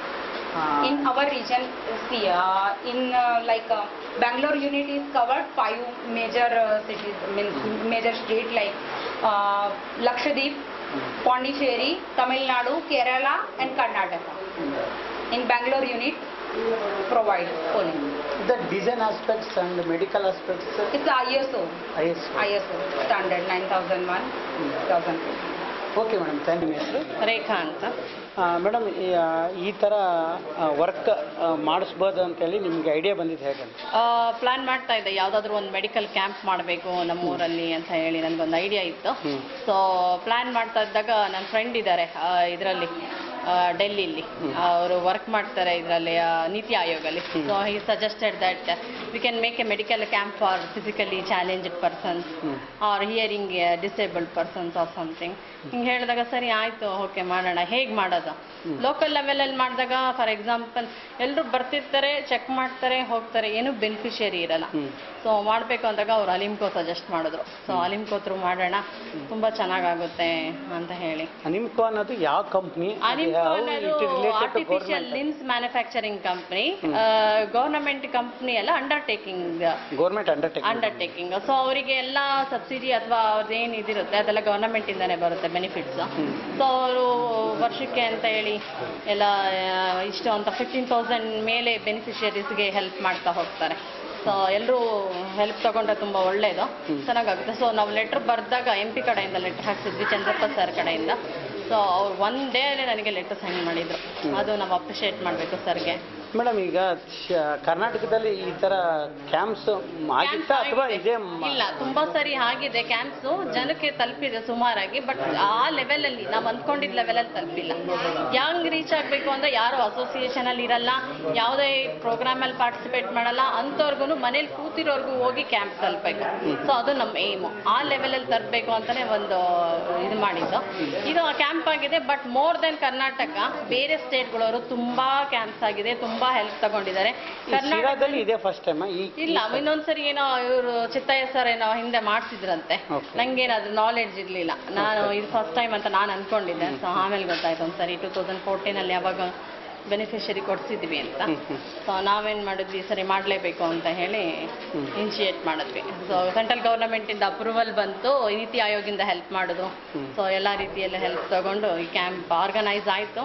In our region, see, uh, in uh, like uh, Bangalore unit is covered five major uh, cities, means major state like uh, Lakshadweep, Pondicherry, Tamil Nadu, Kerala and Karnataka. In Bangalore unit, provide polling. The design aspects and medical aspects It's ISO, I S ISO standard 9001, 2014. Okay madam thank you ಹೆಸರು ರೇಖಾ ಅಂತ madam ಈ ಥರ work ಮಾಡಿಸ್ಬೋದು ಅಂತೇಳಿ ನಿಮ್ಗೆ idea ಬಂದಿದ್ದು ಹೇಗೆ plan ಮಾಡ್ತಾ ಇದ್ದೆ ಯಾವುದಾದ್ರೂ ಒಂದು ಮೆಡಿಕಲ್ ಕ್ಯಾಂಪ್ ಮಾಡಬೇಕು ನಮ್ಮೂರಲ್ಲಿ ಅಂತ ಹೇಳಿ ನನಗೊಂದು ಐಡಿಯಾ ಇತ್ತು ಹ್ಮ್. ಸೊ ಪ್ಲಾನ್ ಮಾಡ್ತಾ ಇದ್ದಾಗ ನನ್ನ ಫ್ರೆಂಡ್ ಇದ್ದಾರೆ ಇದರಲ್ಲಿ ಡೆಲ್ಲಿಲಿ ಅವರು ವರ್ಕ್ ಮಾಡ್ತಾರೆ ಇದರಲ್ಲಿ ನೀತಿ ಆಯೋಗಲ್ಲಿ so he suggested that we can make a medical camp for physically challenged persons or hearing disabled persons or something ಹಿಂಗೆ ಹೇಳಿದಾಗ ಸರಿ ಆಯಿತು ಓಕೆ ಮಾಡೋಣ ಹೇಗೆ ಮಾಡೋದು ಲೋಕಲ್ ಲೆವೆಲಲ್ಲಿ ಮಾಡಿದಾಗ ಫಾರ್ ಎಕ್ಸಾಂಪಲ್ ಎಲ್ಲರೂ ಬರ್ತಿರ್ತಾರೆ ಚೆಕ್ ಮಾಡ್ತಾರೆ ಹೋಗ್ತಾರೆ ಏನೂ ಬೆನಿಫಿಷಿಯರಿ ಇರಲ್ಲ ಸೊ ಮಾಡಬೇಕು ಅಂದಾಗ ಅವ್ರು ಅಲಿಮ್ಕೋ ಸಜೆಸ್ಟ್ ಮಾಡಿದ್ರು ಸೊ ಅಲಿಮ್ಕೋ ಥ್ರೂ ಮಾಡೋಣ ತುಂಬ ಚೆನ್ನಾಗಾಗುತ್ತೆ ಅಂತ ಹೇಳಿ ನಿಮ್ಕೋ ಅನ್ನೋದು ಯಾವ ಕಂಪ್ನಿ ಅಲಿಮ್ಕೋ ಅನ್ನೋದು artificial limbs manufacturing company government company ಎಲ್ಲ undertaking government undertaking undertaking so ಅವರಿಗೆ ಎಲ್ಲ ಸಬ್ಸಿಡಿ ಅಥವಾ ಅವ್ರದ್ದು ಏನು ಇದಿರುತ್ತೆ ಅದೆಲ್ಲ ಗೌರ್ನಮೆಂಟ್ ಇಂದಾನೆ ಬರುತ್ತೆ ಬೆನಿಫಿಟ್ಸ್ ಸೊ ಅವರು ವರ್ಷಕ್ಕೆ ಅಂತ ಹೇಳಿ ಎಲ್ಲ ಆ, ಇಷ್ಟು ಅಂತ ಫಿಫ್ಟೀನ್ ತೌಸಂಡ್ ಮೇಲೆ ಬೆನಿಫಿಷಿಯರೀಸ್ಗೆ ಹೆಲ್ಪ್ ಮಾಡ್ತಾ ಹೋಗ್ತಾರೆ ಸೊ ಎಲ್ಲರೂ ಹೆಲ್ಪ್ ತಗೊಂಡ್ರೆ ತುಂಬ ಒಳ್ಳೇದು ಚೆನ್ನಾಗಾಗುತ್ತೆ ಸೊ ನಾವು ಲೆಟ್ರ್ ಬರೆದಾಗ ಎಂ ಪಿ ಕಡೆಯಿಂದ ಲೆಟ್ರ್ ಹಾಕ್ಸಿದ್ವಿ ಚಂದ್ರಪ್ಪ ಸರ್ ಕಡೆಯಿಂದ ಸೊ ಅವ್ರು ಒನ್ ಡೇ ನನಗೆ ಲೆಟರ್ ಸೈನ್ ಮಾಡಿದ್ರು ಅದು ನಾವು ಅಪ್ರಿಷಿಯೇಟ್ ಮಾಡಬೇಕು ಸರ್ಗೆ ಮೇಡಮ್ ಈಗ ಶ- ಕರ್ನಾಟಕದಲ್ಲಿ ಈ ತರ ಕ್ಯಾಂಪ್ಸ್ ಆಗಿತ್ತಾ ಅಥವಾ ಇದೇ ಮ- ಇಲ್ಲ ತುಂಬಾ ಸರಿ ಆಗಿದೆ ಕ್ಯಾಂಪ್ಸ್ ಜನಕ್ಕೆ ತಲುಪಿದೆ ಸುಮಾರಾಗಿ ಬಟ್ ಆ ಲೆವೆಲ್ ಅಲ್ಲಿ ನಾವು ಅಂದ್ಕೊಂಡಿದ್ದ ಲೆವೆಲ್ ಅಲ್ಲಿ ತಲುಪಿಲ್ಲ ಯಂಗ್ ರೀಚ್ ಆಗಬೇಕು ಅಂದ್ರೆ ಯಾರು ಅಸೋಸಿಯೇಷನ್ ಅಲ್ಲಿ ಇರಲ್ಲ ಯಾವುದೇ ಪ್ರೋಗ್ರಾಮ್ ಅಲ್ಲಿ ಪಾರ್ಟಿಸಿಪೇಟ್ ಮಾಡಲ್ಲ ಅಂಥವ್ರಿಗೂ ಮನೇಲಿ ಕೂತಿರೋರ್ಗು ಹೋಗಿ ಕ್ಯಾಂಪ್ ತಲುಪಬೇಕು ಸೊ ಅದು ನಮ್ಮ ಏಮು ಆ ಲೆವೆಲ್ ಅಲ್ಲಿ ತರಬೇಕು ಅಂತಾನೆ ಒಂದು ಇದು ಮಾಡಿದ್ದು ಇದು ಕ್ಯಾಂಪ್ ಆಗಿದೆ ಬಟ್ ಮೋರ್ ದೆನ್ ಕರ್ನಾಟಕ ಬೇರೆ ಸ್ಟೇಟ್ಗಳವರು ತುಂಬಾ ಕ್ಯಾಂಪ್ಸ್ ಆಗಿದೆ ತುಂಬಾ ಹೆಲ್ಪ್ ತಗೊಂಡಿದ್ದಾರೆ ಈ ಕರ್ನಾಟಕ ಶಿರಾದಲ್ಲಿ ಇದೇ ಫಸ್ಟ್ ಟೈಮ್ ಈ ಇಲ್ಲ ಇನ್ನೊಂದ್ಸರಿ ಏನೋ ಇವರು ಚಿತ್ತಯ್ಯ ಸರ್ ಏನೋ ಹಿಂದೆ ಮಾಡ್ತಿದ್ರಂತೆ Okay. ನಂಗೇನಾದ್ರು ನಾಲೆಡ್ಜ್ ಇರ್ಲಿಲ್ಲ ನಾನು ಇದು ಫಸ್ಟ್ ಟೈಮ್ ಅಂತ ನಾನು ಅನ್ಕೊಂಡಿದ್ದೆ ಸೊ ಆಮೇಲೆ ಗೊತ್ತಾಯ್ತು ಒಂದ್ಸರಿ ಟೂ ತೌಸಂಡ್ ಫೋರ್ಟೀನಲ್ಲಿ ಯಾವಾಗ ಬೆನಿಫಿಷರಿ ಕೊಡ್ಸಿದ್ವಿ ಅಂತ ಹ್ಮ್, ಹ್ಮ್. ಸೊ ನಾವೇನ್ ಮಾಡಿದ್ವಿ ಸರಿ ಮಾಡಲೇಬೇಕು ಅಂತ ಹೇಳಿ ಇನಿಷಿಯೇಟ್ ಮಾಡಿದ್ವಿ ಸೊ ಸೆಂಟ್ರಲ್ ಗೌರ್ಮೆಂಟ್ ಇಂದ ಅಪ್ರೂವಲ್ ಬಂತು ನೀತಿ ಆಯೋಗಿಂದ ಹೆಲ್ಪ್ ಮಾಡಿದ್ರು ಸೊ ಎಲ್ಲ ರೀತಿಯಲ್ಲಿ ಹೆಲ್ಪ್ ತಗೊಂಡು ಈ ಕ್ಯಾಂಪ್ ಆರ್ಗನೈಸ್ ಆಯಿತು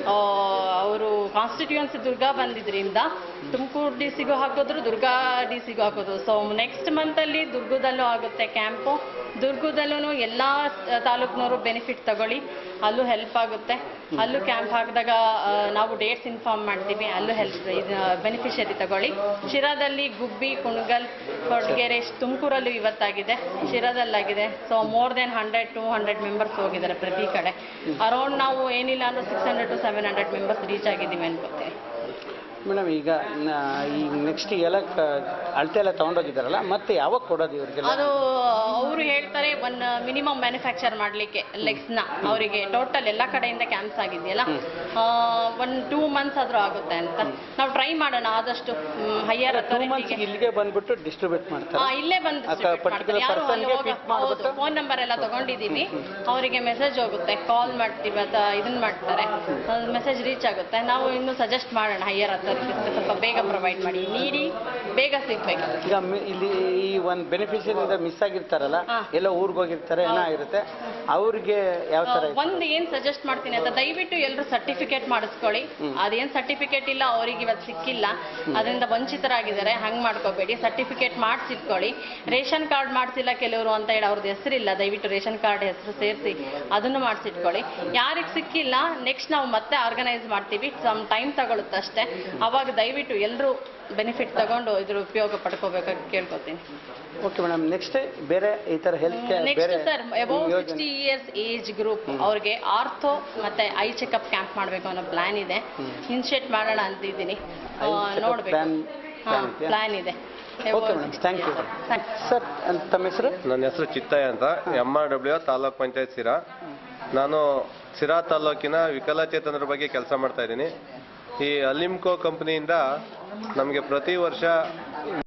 ಅವರು ಕಾನ್ಸ್ಟಿಟ್ಯೂನ್ಸಿ ದುರ್ಗಾ ಬಂದಿದ್ರಿಂದ ತುಮಕೂರು ಡಿ ಸಿಗೂ ಹಾಕಿದ್ರು ದುರ್ಗಾ ಡಿ ಸಿಗೂ ಹಾಕೋದು ಸೊ ನೆಕ್ಸ್ಟ್ ಮಂತಲ್ಲಿ ದುರ್ಗದಲ್ಲೂ ಆಗುತ್ತೆ ಕ್ಯಾಂಪು ದುರ್ಗದಲ್ಲೂ ಎಲ್ಲ ತಾಲೂಕಿನವರು ಬೆನಿಫಿಟ್ ತಗೊಳ್ಳಿ ಅಲ್ಲೂ ಹೆಲ್ಪ್ ಆಗುತ್ತೆ ಅಲ್ಲೂ ಕ್ಯಾಂಪ್ ಹಾಕಿದಾಗ ಆ, ನಾವು ಡೇಟ್ಸ್ ಇನ್ಫಾರ್ಮ್ ಮಾಡ್ತೀವಿ ಅಲ್ಲೂ ಹೆಲ್ಪ್ ಇದು ಬೆನಿಫಿಷರಿ ತಗೊಳ್ಳಿ ಶಿರಾದಲ್ಲಿ ಗುಬ್ಬಿ ಕುಣಗಲ್ ಕೊಡ್ಗೆರೆ ತುಮಕೂರಲ್ಲೂ ಇವತ್ತಾಗಿದೆ ಶಿರಾದಲ್ಲಾಗಿದೆ so more than hundred to hundred members ಹೋಗಿದ್ದಾರೆ ಪ್ರತಿ ಕಡೆ ಅರೌಂಡ್ ನಾವು ಏನಿಲ್ಲ ಅಂದ್ರೆ six hundred to seven hundred members reach ಆಗಿದ್ದೀವಿ ಅನ್ಕೋತೀನಿ ಮೇಡಮ್ ಈಗ ನ- ಈಗ ನೆಕ್ಸ್ಟ್ ಎಲ್ಲ ಕ- ಅಳತೆ ಎಲ್ಲ ತಗೊಂಡೋಗಿದ್ದಾರಲ್ಲ ಮತ್ತೆ ಯಾವಾಗ ಕೊಡೋದು ಇವ್ರಿಗೆಲ್ಲ ಅದು ಅವರು ಹೇಳ್ತಾರೆ ಒನ್ ಮಿನಿಮಮ್ ಮ್ಯಾನುಫ್ಯಾಕ್ಚರ್ ಮಾಡಲಿಕ್ಕೆ ಲೆಗ್ಸ್ನ ಅವರಿಗೆ ಟೋಟಲ್ ಎಲ್ಲ ಕಡೆಯಿಂದ ಕ್ಯಾಂಪ್ಸ್ ಆಗಿದೆಯಲ್ಲ ಒನ್ ಟೂ ಮಂತ್ಸ್ ಆದರೂ ಆಗುತ್ತೆ ಅಂತ ನಾವು ಟ್ರೈ ಮಾಡೋಣ ಆದಷ್ಟು ಹೈಯರ್ ಟೂ ಮಂತ್ಸ್ ಇಲ್ಲಿಗೆ ಬಂದ್ಬಿಟ್ಟು ಡಿಸ್ಟ್ರಿಬ್ಯೂಟ್ ಮಾಡ್ತಾರೆ ಇಲ್ಲೇ ಬಂದು ಆ particular person ಗೆ pick ಮಾಡ್ಬಿಟ್ಟು? ಫೋನ್ ನಂಬರ್ ಎಲ್ಲ ತಗೊಂಡಿದ್ದೀವಿ ಅವರಿಗೆ ಮೆಸೇಜ್ ಹೋಗುತ್ತೆ ಕಾಲ್ ಮಾಡ್ತೀವಿ ಅಥವಾ ಇದನ್ನ ಮಾಡ್ತಾರೆ ಮೆಸೇಜ್ ರೀಚ್ ಆಗುತ್ತೆ ನಾವು ಇನ್ನು ಸಜೆಸ್ಟ್ ಮಾಡೋಣ ಹೈಯರ್ ಅಥಾರಿಟೀಸ್ ಸ್ವಲ್ಪ ಬೇಗ ಪ್ರೊವೈಡ್ ಮಾಡಿ ನೀಡಿ ಬೇಗ ಸಿಗ್ಬೇಕು ಈಗ ಮಿ- ಇಲ್ಲಿ ಈ ಒಂದು ಬೆನಿಫಿಷಿಯರಿಂದ ಮಿಸ್ ಆಗಿರ್ತಾರಲ್ಲ ಹಾ. ಎಲ್ಲ ಊರಿಗೆ ಹೋಗಿರ್ತಾರೆ ಏನೋ ಇರುತ್ತೆ ಅವ್ರಿಗೆ ಯಾವ ಥರ ಇದೆ? ಒಂದ್ ಏನ್ ಸಜೆಸ್ಟ್ ಮಾಡ್ತೀನಿ ಅಂತ ದಯವಿಟ್ಟು ಎಲ್ಲರೂ ಸರ್ಟಿಫಿಕೇಟ್ ಮಾಡಿಸ್ಕೊಳ್ಳಿ ಅದೇನ್ ಸರ್ಟಿಫಿಕೇಟ್ ಇಲ್ಲ ಅವ್ರಿಗೆ ಇವತ್ತು ಸಿಕ್ಕಿಲ್ಲ ಅದರಿಂದ ವಂಚಿತರಾಗಿದ್ದಾರೆ ಹಂಗ್ ಮಾಡ್ಕೋಬೇಡಿ ಸರ್ಟಿಫಿಕೇಟ್ ಮಾಡಿಸಿಟ್ಕೊಳ್ಳಿ ರೇಷನ್ ಕಾರ್ಡ್ ಮಾಡ್ಸಿಲ್ಲ ಕೆಲವರು ಅಂತ ಹೇಳಿ ಅವ್ರದ್ದು ಹೆಸರಿಲ್ಲ ದಯವಿಟ್ಟು ರೇಷನ್ ಕಾರ್ಡ್ ಹೆಸರು ಸೇರಿಸಿ ಅದನ್ನು ಮಾಡಿಸಿಟ್ಕೊಳ್ಳಿ ಯಾರಿಗೆ ಸಿಕ್ಕಿಲ್ಲ ನೆಕ್ಸ್ಟ್ ನಾವು ಮತ್ತೆ ಆರ್ಗನೈಸ್ ಮಾಡ್ತೀವಿ ಸಮ್ ಟೈಮ್ ತಗೊಳುತ್ತೆ ಅಷ್ಟೇ ಅವಾಗ ದಯವಿಟ್ಟು ಎಲ್ಲರೂ ಬೆನಿಫಿಟ್ ತಗೊಂಡು ಇದ್ರ ಉಪಯೋಗ ಪಡ್ಕೋಬೇಕಾಗಿ ಕೇಳ್ಕೊತೀನಿ ಓಕೆ ಮೇಡಮ್ ನೆಕ್ಸ್ಟ್ ಬೇರೆ ಈ ಥರ ಹೆಲ್ತ್ ಕೇರ್ ನೆಕ್ಸ್ಟ್ ಬೇರೆ ಸರ್ ಅಬೌವ್ ಯೋಜನೆ ಸಿಕ್ಸ್ಟಿ ಇಯರ್ಸ್ ಏಜ್ ಗ್ರೂಪ್ ಅವ್ರಿಗೆ ಆರ್ಥೋ ಮತ್ತೆ ಐ ಚೆಕಪ್ ಕ್ಯಾಂಪ್ ಮಾಡಬೇಕು ಅನ್ನೋ ಪ್ಲಾನ್ ಇದೆ ಇನಿಷಿಯೇಟ್ ಮಾಡೋಣ ಅಂತಿದ್ದೀನಿ ಆ, Eye checkup ನೋಡ್ಬೇಕು plan- ಹಾ plan ಇದೆಯಾ? ಪ್ಲಾನ್ ಇದೆ okay madam thank you sir ತಮ್ಮ ಹೆಸರು ನನ್ನ ಹೆಸರು ಚಿತ್ತಯ್ಯ ಅಂತ M R W taluk panchayat Sira ನಾನು ಸಿರಾ ತಾಲೂಕಿನ ವಿಕಲಚೇತನರ ಬಗ್ಗೆ ಕೆಲಸ ಮಾಡ್ತಾ ಇದ್ದೀನಿ ಈ ಅಲಿಮ್ಕೋ ಕಂಪನಿಯಿಂದ ನಮಗೆ ಪ್ರತಿ ವರ್ಷ ಜೊತೆ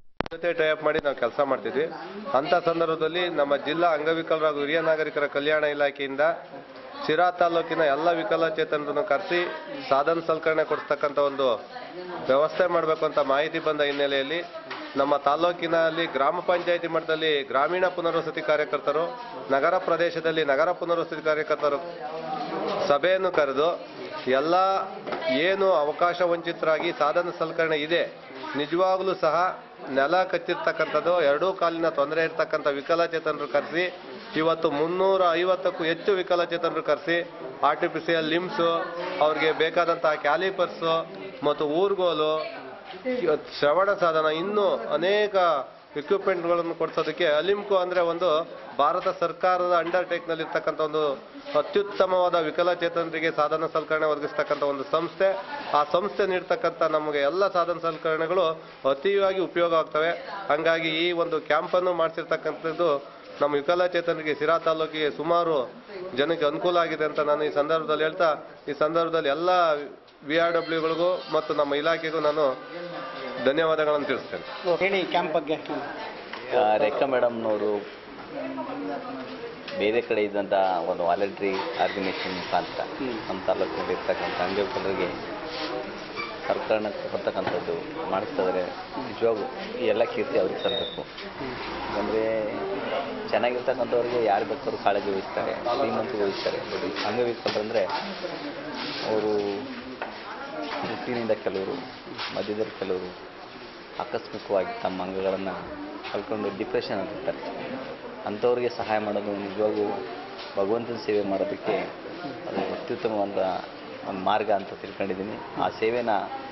ಜೊತೆ ಟೈಅಪ್ ಮಾಡಿ ನಾವು ಕೆಲಸ ಮಾಡ್ತಿದ್ವಿ ಅಂಥ ಸಂದರ್ಭದಲ್ಲಿ ನಮ್ಮ ಜಿಲ್ಲಾ ಅಂಗವಿಕಲರ ಹಾಗೂ ಹಿರಿಯ ನಾಗರಿಕರ ಕಲ್ಯಾಣ ಇಲಾಖೆಯಿಂದ ಶಿರಾ ತಾಲೂಕಿನ ಎಲ್ಲ ವಿಕಲಚೇತನರನ್ನು ಕರೆಸಿ ಸಾಧನ ಸಲಕರಣೆ ಕೊಡಿಸ್ತಕ್ಕಂಥ ಒಂದು ವ್ಯವಸ್ಥೆ ಮಾಡಬೇಕು ಅಂತ ಮಾಹಿತಿ ಬಂದ ಹಿನ್ನೆಲೆಯಲ್ಲಿ ನಮ್ಮ ತಾಲೂಕಿನಲ್ಲಿ ಗ್ರಾಮ ಪಂಚಾಯತಿ ಮಟ್ಟದಲ್ಲಿ ಗ್ರಾಮೀಣ ಪುನರ್ವಸತಿ ಕಾರ್ಯಕರ್ತರು ನಗರ ಪ್ರದೇಶದಲ್ಲಿ ನಗರ ಪುನರ್ವಸತಿ ಕಾರ್ಯಕರ್ತರು ಸಭೆಯನ್ನು ಕರೆದು ಎಲ್ಲ ಏನು ಅವಕಾಶ ವಂಚಿತರಾಗಿ ಸಾಧನ ಸಲಕರಣೆ ಇದೆ ನಿಜವಾಗ್ಲೂ ಸಹ ನೆಲ ಕಚ್ಚಿರ್ತಕ್ಕಂಥದ್ದು ಎರಡೂ ಕಾಲಿನ ತೊಂದರೆ ಇರ್ತಕ್ಕಂಥ ವಿಕಲಚೇತನರು ಕರೆಸಿ ಇವತ್ತು ಮುನ್ನೂರ ಐವತ್ತಕ್ಕೂ ಹೆಚ್ಚು ವಿಕಲಚೇತನರು ಕರೆಸಿ ಆರ್ಟಿಫಿಷಿಯಲ್ ಲಿಮ್ಸು ಅವ್ರಿಗೆ ಬೇಕಾದಂತಹ ಕ್ಯಾಲಿಪರ್ಸು ಮತ್ತು ಊರ್ಗೋಲು ಇವತ್ತು ಶ್ರವಣ ಸಾಧನ ಇನ್ನೂ ಅನೇಕ ಎಕ್ವಿಪ್ಮೆಂಟ್ಗಳನ್ನು ಕೊಡಿಸೋದಕ್ಕೆ ಅಲಿಮ್ಕೋ ಅಂದರೆ ಒಂದು ಭಾರತ ಸರ್ಕಾರದ ಅಂಡರ್ಟೇಕ್ನಲ್ಲಿ ಇರ್ತಕ್ಕಂಥ ಒಂದು ಅತ್ಯುತ್ತಮವಾದ ವಿಕಲಚೇತನರಿಗೆ ಸಾಧನ ಸಲಕರಣೆ ಒದಗಿಸ್ತಕ್ಕಂಥ ಒಂದು ಸಂಸ್ಥೆ ಆ ಸಂಸ್ಥೆ ನೀಡ್ತಕ್ಕಂಥ ನಮಗೆ ಎಲ್ಲ ಸಾಧನ ಸಲಕರಣೆಗಳು ಅತಿಯಾಗಿ ಉಪಯೋಗ ಆಗ್ತವೆ ಹಂಗಾಗಿ ಈ ಒಂದು ಕ್ಯಾಂಪನ್ನು ಮಾಡಿಸಿರ್ತಕ್ಕಂಥದ್ದು ನಮ್ಮ ವಿಕಲಚೇತನರಿಗೆ ಸಿರಾ ತಾಲೂಕಿಗೆ ಸುಮಾರು ಜನಕ್ಕೆ ಅನುಕೂಲ ಆಗಿದೆ ಅಂತ ನಾನು ಈ ಸಂದರ್ಭದಲ್ಲಿ ಹೇಳ್ತಾ ಈ ಸಂದರ್ಭದಲ್ಲಿ ಎಲ್ಲ ವಿ ಆರ್ ಡಬ್ಲ್ಯೂಗಳಿಗೂ ಮತ್ತು ನಮ್ಮ ಇಲಾಖೆಗೂ ನಾನು ಧನ್ಯವಾದಗಳನ್ನು ತಿಳಿಸ್ತೇನೆ ಹೇಳಿ ಕ್ಯಾಂಪ್ ಬಗ್ಗೆ ಆ, ರೇಖಾ ಮೇಡಮ್ನವರು ಬೇರೆ ಕಡೆ ಇದ್ದಂಥ ಒಂದು ವಾಲಂಟ್ರಿ ಆರ್ಗನೈಸೇಷನ್ ಮುಖಾಂತರ ನಮ್ಮ ತಾಲೂಕಿನಲ್ಲಿ ಇರ್ತಕ್ಕಂಥ ಅಂಗವಿಕಲರಿಗೆ ಸರ್ಕಾರನ ಕೊಡ್ತಕ್ಕಂಥದ್ದು ಮಾಡಿಸ್ತಿದ್ರೆ ನಿಜವಾಗೂ ಈ ಎಲ್ಲ ಕೀರ್ತಿ ಅವ್ರಿಗೆ ಸಲ್ಲಬೇಕು ಅಂದರೆ ಚೆನ್ನಾಗಿರ್ತಕ್ಕಂಥವ್ರಿಗೆ ಯಾರು ಬೇಕಾದ್ರೂ ಕಾಳಜಿ ವಹಿಸ್ತಾರೆ ಶ್ರೀಮಂತರು ವಹಿಸ್ತಾರೆ ಬಟ್ ಈ ಅಂಗವಿಕಲರಂದರೆ ಅವರು ಹುಟ್ಟಿನಿಂದ ಕೆಲವರು ಮಧ್ಯದಲ್ಲಿ ಕೆಲವರು ಆಕಸ್ಮಿಕವಾಗಿ ತಮ್ಮ ಅಂಗಗಳನ್ನು ಕಳ್ಕೊಂಡು ಡಿಪ್ರೆಷನ್ ಆಗಿರ್ತಾರೆ ಅಂಥವ್ರಿಗೆ ಸಹಾಯ ಮಾಡೋದು ನಿಜವಾಗೂ ಭಗವಂತನ ಸೇವೆ ಮಾಡೋದಕ್ಕೆ ಅದು ಅತ್ಯುತ್ತಮವಾದ ಒಂದು ಮಾರ್ಗ ಅಂತ ತಿಳ್ಕೊಂಡಿದ್ದೀನಿ ಆ ಸೇವೆನ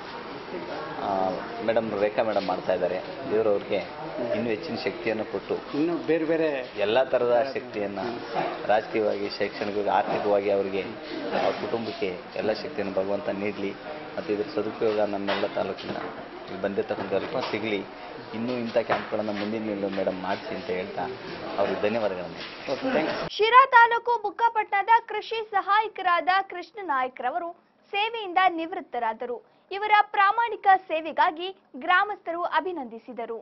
ಮೇಡಮ್ ರೇಖಾ ಮೇಡಮ್ ಮಾಡ್ತಾ ಇದ್ದಾರೆ ದೇವರವ್ರಿಗೆ ಇನ್ನೂ ಹೆಚ್ಚಿನ ಶಕ್ತಿಯನ್ನು ಕೊಟ್ಟು ಇನ್ನು ಬೇರೆ ಬೇರೆ ಎಲ್ಲ ಥರದ ಶಕ್ತಿಯನ್ನು ರಾಜಕೀಯವಾಗಿ ಶೈಕ್ಷಣಿಕವಾಗಿ ಆರ್ಥಿಕವಾಗಿ ಅವರಿಗೆ ಅವ್ರ ಕುಟುಂಬಕ್ಕೆ ಎಲ್ಲ ಶಕ್ತಿಯನ್ನು ಭಗವಂತ ನೀಡಲಿ ಮತ್ತು ಇದ್ರ ಸದುಪಯೋಗ ನಮ್ಮೆಲ್ಲ ತಾಲೂಕಿನ ಇಲ್ಲಿ ಬಂದಿರ್ತಕ್ಕಂಥವ್ರಿಗೂ ಸಿಗಲಿ ಇನ್ನೂ ಇಂಥ ಕ್ಯಾಂಪ್ಗಳನ್ನು ಮುಂದಿನ ದಿನಗಳಲ್ಲಿ ಮೇಡಮ್ ಮಾಡಿಸಿ ಅಂತ ಹೇಳ್ತಾ ಅವ್ರಿಗೆ ಧನ್ಯವಾದಗಳನ್ನು ಓಕೆ ಥ್ಯಾಂಕ್ಸ್ ಶಿರಾ ತಾಲೂಕು ಬುಕ್ಕಾಪಟ್ಟಣದ ಕೃಷಿ ಸಹಾಯಕರಾದ ಕೃಷ್ಣ ನಾಯ್ಕರವರು ಸೇವೆಯಿಂದ ನಿವೃತ್ತರಾದರು ಇವರ ಪ್ರಾಮಾಣಿಕ ಸೇವೆಗಾಗಿ ಗ್ರಾಮಸ್ಥರು ಅಭಿನಂದಿಸಿದರು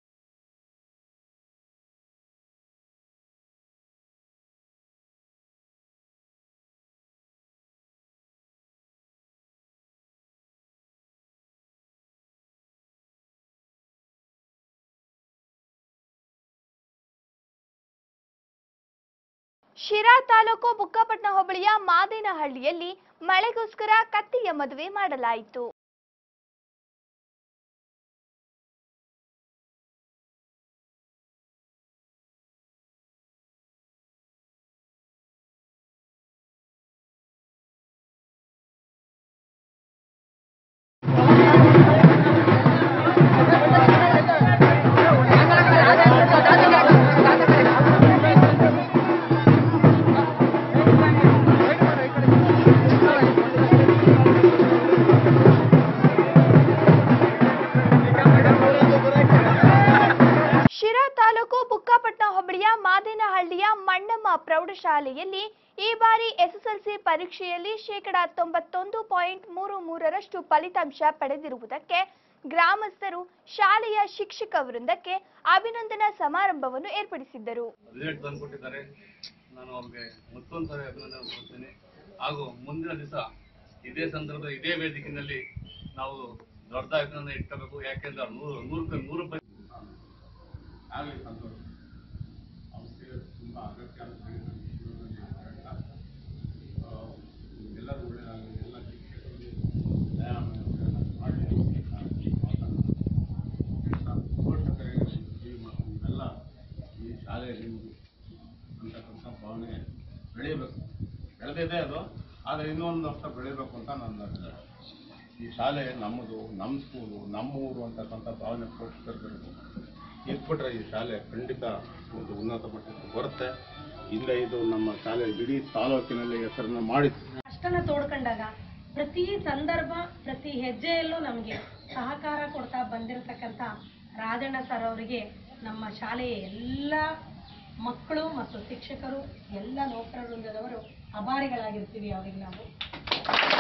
ಶಿರಾ ತಾಲೂಕು ಬುಕ್ಕಾಪಟ್ನ ಹೋಬಳಿಯ ಮಾದೇನಹಳ್ಳಿಯಲ್ಲಿ ಮಳೆಗೋಸ್ಕರ ಕತ್ತೆಯ ಮದುವೆ ಮಾಡಲಾಯಿತು ಶಿರಾ ತಾಲೂಕು ಬುಕ್ಕಾಪಟ್ನ ಹೋಬಳಿಯ ಮಾದೇನಹಳ್ಳಿಯ ಮಣ್ಣಮ್ಮ ಪ್ರೌಢಶಾಲೆಯಲ್ಲಿ ಈ ಬಾರಿ ಎಸ್ಎಸ್ಎಲ್ಸಿ ಪರೀಕ್ಷೆಯಲ್ಲಿ ಶೇಕಡಾ ತೊಂಬತ್ತೊಂದು ಪಾಯಿಂಟ್ ಮೂರು ಮೂರರಷ್ಟು ಫಲಿತಾಂಶ ಪಡೆದಿರುವುದಕ್ಕೆ ಗ್ರಾಮಸ್ಥರು ಶಾಲೆಯ ಶಿಕ್ಷಕ ವೃಂದಕ್ಕೆ ಅಭಿನಂದನಾ ಸಮಾರಂಭವನ್ನು ಏರ್ಪಡಿಸಿದ್ದರು ರಿಸಲ್ಟ್ ತಂದು ಕೊಟ್ಟಿದ್ದಾರೆ ನಾನು ಅವ್ರಿಗೆ ಮತ್ತೊಂದು ಸಾರಿ ಅಭಿನಂದನೆ ಕೊಡ್ತೀನಿ ಹಾಗೂ ಮುಂದಿನ ದಿವಸ ಇದೇ ಸಂದರ್ಭ ಇದೇ ವೇದಿಕೆಯಲ್ಲಿ ನಾವು ದೊಡ್ಡ ಅಭಿನಂದನೆ ಇಟ್ಕೋಬೇಕು ಯಾಕೆಂದ್ರೆ ಅವ್ರು ನೂರು ನೂರಕ್ಕೆ ನೂರು ಪೈ ಆಗಲಿ ಸಂತೋಷ ಅವ್ರಿಗೆ ತುಂಬ ಅಗತ್ಯ ಅಂತ ಎಲ್ಲರೂ ಒಳ್ಳೆಯದಾಗಲಿ ಎಲ್ಲ ಶಿಕ್ಷಕರಿಗೆ ದಯಾಮಯ ಮಾಡಲಿ ಪೋಷಕರಿಗೆ ಎಲ್ಲ ಈ ಶಾಲೆ ನಿಮ್ಮದು ಅಂತಕ್ಕಂಥ ಭಾವನೆ ಬೆಳೀಬೇಕು ಬೆಳೆದಿದೆ ಅದು ಆದರೆ ಇನ್ನೊಂದು ವರ್ಷ ಬೆಳೀಬೇಕು ಅಂತ ನನ್ನ ಅಭಿಪ್ರಾಯ. ಈ ಶಾಲೆ ನಮ್ಮದು ನಮ್ಮ ಸ್ಕೂಲು ನಮ್ಮ ಊರು ಅಂತಕ್ಕಂಥ ಭಾವನೆ ಪೋಷಕರಿಗೆ ಇಟ್ಬಿಟ್ರೆ ಈ ಶಾಲೆ ಖಂಡಿತ ಒಂದು ಉನ್ನತ ಮಟ್ಟಕ್ಕೆ ಬರುತ್ತೆ ಹಿಂದೆ ಇದು ನಮ್ಮ ಶಾಲೆ ಇಡೀ ತಾಲೂಕಿನಲ್ಲಿ ಹೆಸರನ್ನು ಮಾಡಿತ್ತು ಕಷ್ಟನ ತೋಡ್ಕೊಂಡಾಗ ಪ್ರತಿ ಸಂದರ್ಭ ಪ್ರತಿ ಹೆಜ್ಜೆಯಲ್ಲೂ ನಮಗೆ ಸಹಕಾರ ಕೊಡ್ತಾ ಬಂದಿರತಕ್ಕಂಥ ರಾಜಣ್ಣ ಸರ್ ಅವರಿಗೆ ನಮ್ಮ ಶಾಲೆಯ ಎಲ್ಲ ಮಕ್ಕಳು ಮತ್ತು ಶಿಕ್ಷಕರು ಎಲ್ಲ ನೌಕರ ವೃಂದದವರು ಅಭಾರಿಗಳಾಗಿರ್ತೀವಿ ಅವರಿಗೆ ನಾವು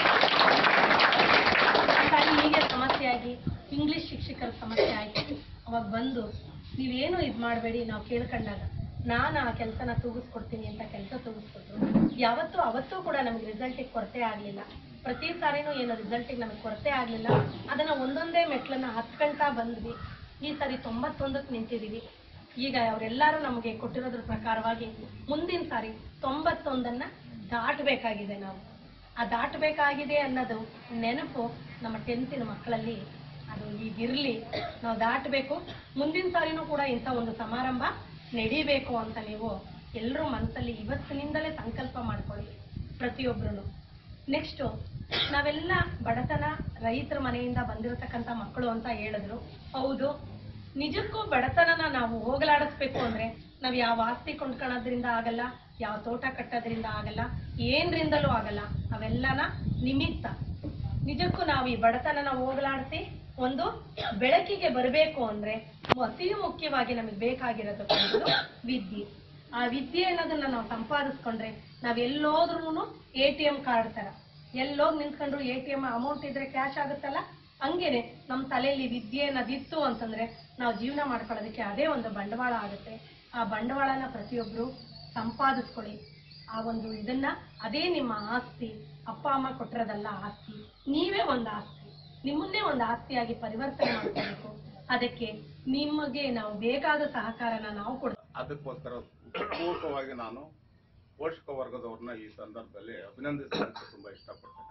ಹಾಗಾಗಿ ಹೀಗೆ ಸಮಸ್ಯೆ ಆಗಿ ಇಂಗ್ಲಿಷ್ ಶಿಕ್ಷಕರ ಸಮಸ್ಯೆ ಆಗಿ ಅವಾಗ ಬಂದು ನೀವೇನು ಇದು ಮಾಡಬೇಡಿ ನಾವು ಕೇಳ್ಕೊಂಡಾಗ ನಾನು ಆ ಕೆಲಸನ ತೂಗಿಸ್ಕೊಡ್ತೀನಿ ಅಂತ ಕೆಲಸ ತೂಗಿಸ್ಕೊಟ್ರು ಯಾವತ್ತೂ ಅವತ್ತೂ ಕೂಡ ನಮಗೆ ರಿಸಲ್ಟಿಗೆ ಕೊರತೆ ಆಗಲಿಲ್ಲ ಪ್ರತಿ ಸಾರಿನೂ ಏನು ರಿಸಲ್ಟಿಗೆ ನಮಗೆ ಕೊರತೆ ಆಗಲಿಲ್ಲ ಅದನ್ನು ಒಂದೊಂದೇ ಮೆಟ್ಲನ್ನ ಹತ್ಕೊಳ್ತಾ ಬಂದ್ವಿ ಈ ಸರಿ ತೊಂಬತ್ತೊಂದಕ್ಕೆ ನಿಂತಿದ್ದೀವಿ ಈಗ ಅವರೆಲ್ಲರೂ ನಮಗೆ ಕೊಟ್ಟಿರೋದ್ರ ಪ್ರಕಾರವಾಗಿ ಮುಂದಿನ ಸಾರಿ ತೊಂಬತ್ತೊಂದನ್ನು ದಾಟಬೇಕಾಗಿದೆ ನಾವು ಆ ದಾಟಬೇಕಾಗಿದೆ ಅನ್ನೋದು ನೆನಪು ನಮ್ಮ ಟೆಂತಿನ ಮಕ್ಕಳಲ್ಲಿ ಅದು ಈಗಿರಲಿ ನಾವು ದಾಟಬೇಕು ಮುಂದಿನ ಸಾರಿನೂ ಕೂಡ ಇಂಥ ಒಂದು ಸಮಾರಂಭ ನಡೀಬೇಕು ಅಂತ ನೀವು ಎಲ್ಲರೂ ಮನಸ್ಸಲ್ಲಿ ಇವತ್ತಿನಿಂದಲೇ ಸಂಕಲ್ಪ ಮಾಡ್ಕೊಳ್ಳಿ ಪ್ರತಿಯೊಬ್ಬರು ನೆಕ್ಸ್ಟು ನಾವೆಲ್ಲ ಬಡತನ ರೈತರ ಮನೆಯಿಂದ ಬಂದಿರತಕ್ಕಂಥ ಮಕ್ಕಳು ಅಂತ ಹೇಳಿದ್ರು ಹೌದು ನಿಜಕ್ಕೂ ಬಡತನನ ನಾವು ಹೋಗಲಾಡಿಸ್ಬೇಕು ಅಂದ್ರೆ ನಾವು ಯಾವ ಆಸ್ತಿ ಕೊಂಡ್ಕೊಳ್ಳೋದ್ರಿಂದ ಆಗಲ್ಲ ಯಾವ ತೋಟ ಕಟ್ಟೋದ್ರಿಂದ ಆಗಲ್ಲ ಏನ್ರಿಂದಲೂ ಆಗಲ್ಲ ಅವೆಲ್ಲನ ನಿಮಿತ್ತ ನಿಜಕ್ಕೂ ನಾವು ಈ ಬಡತನನ ಹೋಗಲಾಡಿಸಿ ಒಂದು ಬೆಳಕಿಗೆ ಬರಬೇಕು ಅಂದ್ರೆ ಅತಿ ಮುಖ್ಯವಾಗಿ ನಮಗೆ ಬೇಕಾಗಿರೋದು ಒಂದು ವಿದ್ಯೆ ಆ ವಿದ್ಯೆ ಅನ್ನೋದನ್ನ ನಾವು ಸಂಪಾದಿಸ್ಕೊಂಡ್ರೆ ನಾವ್ ಎಲ್ಲೋದ್ರೂ ಎ ಟಿ ಎಂ ಕಾರ್ಡ್ ತರ ಎಲ್ಲೋಗ್ ನಿಂತ್ಕೊಂಡ್ರು ಎ ಟಿ ಎಂ ಅಮೌಂಟ್ ಇದ್ರೆ ಕ್ಯಾಶ್ ಆಗುತ್ತಲ್ಲ ಹಂಗೇನೆ ನಮ್ಮ ತಲೆಯಲ್ಲಿ ವಿದ್ಯೆ ಅನ್ನೋದಿತ್ತು ಅಂತಂದ್ರೆ ನಾವು ಜೀವನ ಮಾಡ್ಕೊಳ್ಳೋದಕ್ಕೆ ಅದೇ ಒಂದು ಬಂಡವಾಳ ಆಗುತ್ತೆ ಆ ಬಂಡವಾಳನ ಪ್ರತಿಯೊಬ್ರು ಸಂಪಾದಿಸ್ಕೊಳ್ಳಿ ಆ ಒಂದು ಇದನ್ನ ಅದೇ ನಿಮ್ಮ ಆಸ್ತಿ ಅಪ್ಪ ಅಮ್ಮ ಕೊಟ್ಟಿರೋದಲ್ಲ ಆಸ್ತಿ ನೀವೇ ಒಂದು ಆಸ್ತಿ ನಿಮ್ಮನ್ನೇ ಒಂದು ಆಸ್ತಿಯಾಗಿ ಪರಿವರ್ತನೆ ಮಾಡ್ಕೋಬೇಕು ಅದಕ್ಕೆ ನಿಮಗೆ ನಾವು ಬೇಕಾದ ಸಹಕಾರನ ನಾವು ಕೊಡ್ತೀವಿ ಅದಕ್ಕೋಸ್ಕರ ಪೂರ್ವಕವಾಗಿ ನಾನು ಪೋಷಕ ವರ್ಗದವ್ರನ್ನ ಈ ಸಂದರ್ಭದಲ್ಲಿ ಅಭಿನಂದಿಸಲಿಕ್ಕೆ ತುಂಬಾ ಇಷ್ಟಪಡ್ತೇನೆ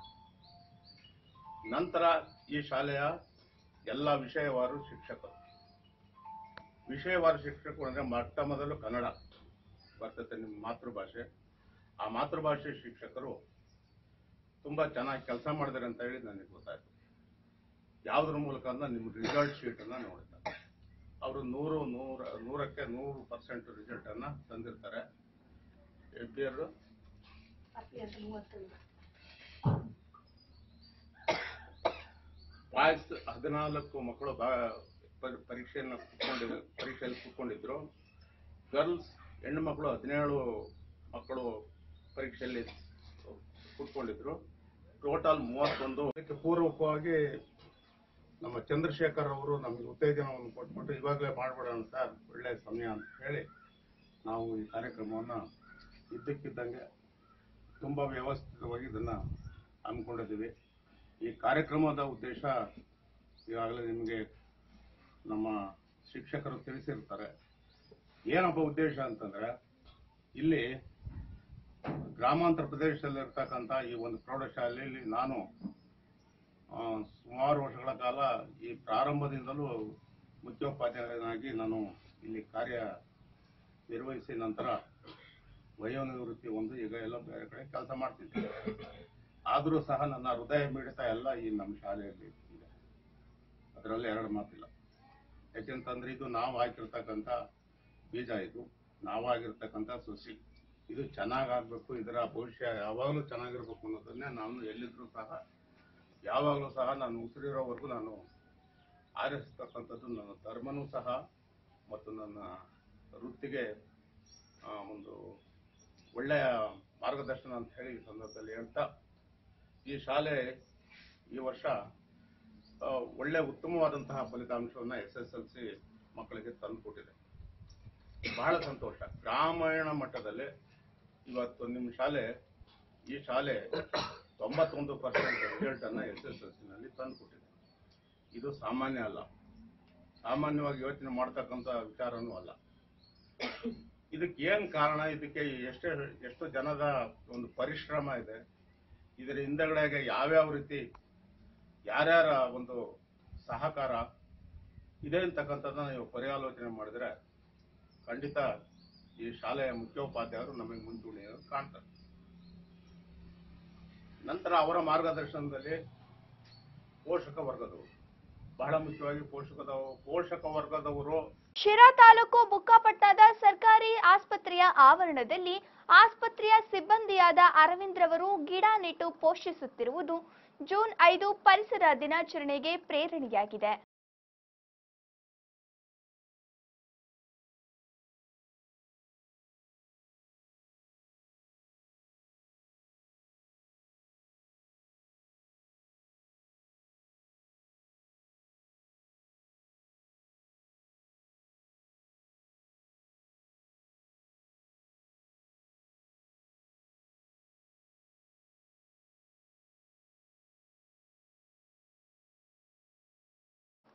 ನಂತರ ಈ ಶಾಲೆಯ ಎಲ್ಲ ವಿಷಯವಾರು ಶಿಕ್ಷಕರು ವಿಷಯವಾರು ಶಿಕ್ಷಕರು ಅಂದ್ರೆ ಮೊಟ್ಟ ಮೊದಲು ಕನ್ನಡ ಬರ್ತದೆ ನಿಮ್ಮ ಮಾತೃಭಾಷೆ ಆ ಮಾತೃಭಾಷೆ ಶಿಕ್ಷಕರು ತುಂಬಾ ಚೆನ್ನಾಗಿ ಕೆಲಸ ಮಾಡಿದಾರೆ ಅಂತ ಹೇಳಿ ನನಗೆ ಗೊತ್ತಾಯ್ತು ಯಾವುದ್ರ ಮೂಲಕ ಅಂದ್ರೆ ನಿಮ್ಮ ರಿಸಲ್ಟ್ ಶೀಟ್ ಅನ್ನ ನೋಡಿದ್ದಾರೆ ಅವರು ನೂರು ನೂರ ನೂರಕ್ಕೆ ನೂರು ಪರ್ಸೆಂಟ್ ರಿಸಲ್ಟ್ ಅನ್ನ ತಂದಿರ್ತಾರೆ ಎಫ್ ಬಾಯ್ಸ್ ಹದಿನಾಲ್ಕು ಮಕ್ಕಳು ಬಾ- ಪರಿ- ಪರೀಕ್ಷೆಯನ್ನ ಕೂತ್ಕೊಂಡಿದ್ರು ಪರೀಕ್ಷೆಯಲ್ಲಿ ಕೂತ್ಕೊಂಡಿದ್ರು ಗರ್ಲ್ಸ್ ಹೆಣ್ಣು ಮಕ್ಕಳು ಹದಿನೇಳು ಮಕ್ಕಳು ಪರೀಕ್ಷೆಯಲ್ಲಿ ಕೂತ್ಕೊಂಡಿದ್ರು ಟೋಟಲ್ ಮೂವತ್ತೊಂದು ಅದಕ್ಕೆ ಪೂರ್ವಕವಾಗಿ ನಮ್ಮ ಚಂದ್ರಶೇಖರ್ ಅವರು ನಮಗೆ ಉತ್ತೇಜನವನ್ನು ಕೊಟ್ಬಿಟ್ಟು ಇವಾಗಲೇ ಮಾಡ್ಬಿಡೋಣ ಸರ್ ಒಳ್ಳೆ ಸಮಯ ಅಂತ ಹೇಳಿ ನಾವು ಈ ಕಾರ್ಯಕ್ರಮವನ್ನು ಇದ್ದಕ್ಕಿದ್ದಂಗೆ ತುಂಬ ವ್ಯವಸ್ಥಿತವಾಗಿ ಇದನ್ನು ಹಮ್ಮಿಕೊಂಡಿದ್ದೀವಿ ಈ ಕಾರ್ಯಕ್ರಮದ ಉದ್ದೇಶ ಈಗಾಗಲೇ ನಿಮಗೆ ನಮ್ಮ ಶಿಕ್ಷಕರು ತಿಳಿಸಿರ್ತಾರೆ ಏನಪ್ಪ ಉದ್ದೇಶ ಅಂತಂದ್ರೆ ಇಲ್ಲಿ ಗ್ರಾಮಾಂತರ ಪ್ರದೇಶದಲ್ಲಿರ್ತಕ್ಕಂಥ ಈ ಒಂದು ಪ್ರೌಢಶಾಲೆಯಲ್ಲಿ ನಾನು ಆ, ಸುಮಾರು ವರ್ಷಗಳ ಕಾಲ ಈ ಪ್ರಾರಂಭದಿಂದಲೂ ಮುಖ್ಯೋಪಾಧ್ಯಾಯನಾಗಿ ನಾನು ಇಲ್ಲಿ ಕಾರ್ಯ ನಿರ್ವಹಿಸಿ ನಂತರ ವಯೋನಿವೃತ್ತಿ ಒಂದು ಈಗ ಎಲ್ಲ ಬೇರೆ ಕಡೆ ಕೆಲಸ ಮಾಡ್ತಿದ್ದೆ ಆದರೂ ಸಹ ನನ್ನ ಹೃದಯ ಮಿಡಿತ ಎಲ್ಲ ಈ ನಮ್ಮ ಶಾಲೆಯಲ್ಲಿ ಇದೆ ಅದರಲ್ಲಿ ಎರಡು ಮಾತಿಲ್ಲ ಯಾಕೆಂತಂದ್ರೆ ಇದು ನಾವು ಹಾಕಿರ್ತಕ್ಕಂಥ ಬೀಜ ಇದು ನಾವಾಗಿರ್ತಕ್ಕಂಥ ಸಸಿ ಇದು ಚೆನ್ನಾಗಾಗಬೇಕು ಇದರ ಭವಿಷ್ಯ ಯಾವಾಗಲೂ ಚೆನ್ನಾಗಿರ್ಬೇಕು ಅನ್ನೋದನ್ನೇ ನಾನು ಎಲ್ಲಿದ್ರೂ ಸಹ ಯಾವಾಗಲೂ ಸಹ ನಾನು ಉಸಿರಿರೋವರೆಗೂ ನಾನು ಆರಿಸ್ತಕ್ಕಂಥದ್ದು ನನ್ನ ಧರ್ಮನೂ ಸಹ ಮತ್ತು ನನ್ನ ವೃತ್ತಿಗೆ ಆ, ಒಂದು ಒಳ್ಳೆಯ ಮಾರ್ಗದರ್ಶನ ಅಂತ ಹೇಳಿ ಈ ಸಂದರ್ಭದಲ್ಲಿ ಹೇಳ್ತಾ ಈ ಶಾಲೆ ಈ ವರ್ಷ ಆ, ಒಳ್ಳೆ ಉತ್ತಮವಾದಂತಹ ಫಲಿತಾಂಶವನ್ನು ಎಸ್ ಎಸ್ ಎಲ್ ಸಿ ಮಕ್ಕಳಿಗೆ ತಂದುಕೊಟ್ಟಿದೆ ಬಹಳ ಸಂತೋಷ ಗ್ರಾಮೀಣ ಮಟ್ಟದಲ್ಲಿ ಇವತ್ತು ನಿಮ್ಮ ಶಾಲೆ ಈ ಶಾಲೆ ತೊಂಬತ್ತೊಂದು ಪರ್ಸೆಂಟ್ ರಿಸಲ್ಟ್ ಅನ್ನ ಎಸ್ ಎಸ್ ಎಲ್ ಸಿನಲ್ಲಿ ತಂದುಕೊಟ್ಟಿದೆ ಇದು ಸಾಮಾನ್ಯ ಅಲ್ಲ ಸಾಮಾನ್ಯವಾಗಿ ಯೋಚನೆ ಮಾಡ್ತಕ್ಕಂಥ ವಿಚಾರನೂ ಅಲ್ಲ ಇದಕ್ಕೆ ಏನ್ ಕಾರಣ ಇದಕ್ಕೆ ಎಷ್ಟೇ ಎಷ್ಟು ಜನದ ಒಂದು ಪರಿಶ್ರಮ ಇದೆ ಇದರ ಹಿಂದಗಡೆಗೆ ಯಾವ್ಯಾವ ರೀತಿ ಯಾರ್ಯಾರ ಒಂದು ಸಹಕಾರ ಇದೆ ಅಂತಕ್ಕಂಥದ್ದನ್ನ ನೀವು ಪರ್ಯಾಲೋಚನೆ ಮಾಡಿದ್ರೆ ಖಂಡಿತ ಈ ಶಾಲೆಯ ಮುಖ್ಯೋಪಾಧ್ಯಾಯರು ನಮಗೆ ಮುಂಚೂಣಿಯನ್ನು ಕಾಣ್ತಾರೆ ನಂತರ ಅವರ ಮಾರ್ಗದರ್ಶನದಲ್ಲಿ ಪೋಷಕ ವರ್ಗದವರು ಬಹಳ ಮುಖ್ಯವಾಗಿ ಪೋಷಕದ ಪೋಷಕ ವರ್ಗದವರು ಶಿರಾ ತಾಲೂಕು ಬುಕ್ಕಾಪಟ್ಟಣದ ಸರ್ಕಾರಿ ಆಸ್ಪತ್ರೆಯ ಆವರಣದಲ್ಲಿ ಆಸ್ಪತ್ರೆಯ ಸಿಬ್ಬಂದಿಯಾದ ಅರವಿಂದ್ರವರು ಗಿಡ ನೆಟ್ಟು ಪೋಷಿಸುತ್ತಿರುವುದು ಜೂನ್ ಐದು ಪರಿಸರ ದಿನಾಚರಣೆಗೆ ಪ್ರೇರಣೆಯಾಗಿದೆ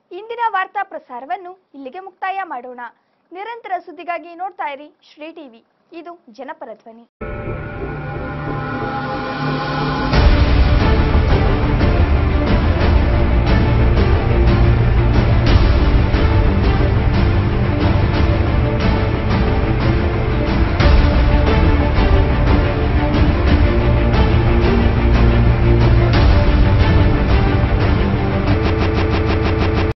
ಇಂದಿನ ವಾರ್ತಾ ಪ್ರಸಾರವನ್ನು ಇಲ್ಲಿಗೆ ಮುಕ್ತಾಯ ಮಾಡೋಣ ನಿರಂತರ ಸುದ್ದಿಗಾಗಿ ನೋಡ್ತಾ ಇರಿ ಶ್ರೀ ಟಿವಿ ಇದು ಜನಪರ ಧ್ವನಿ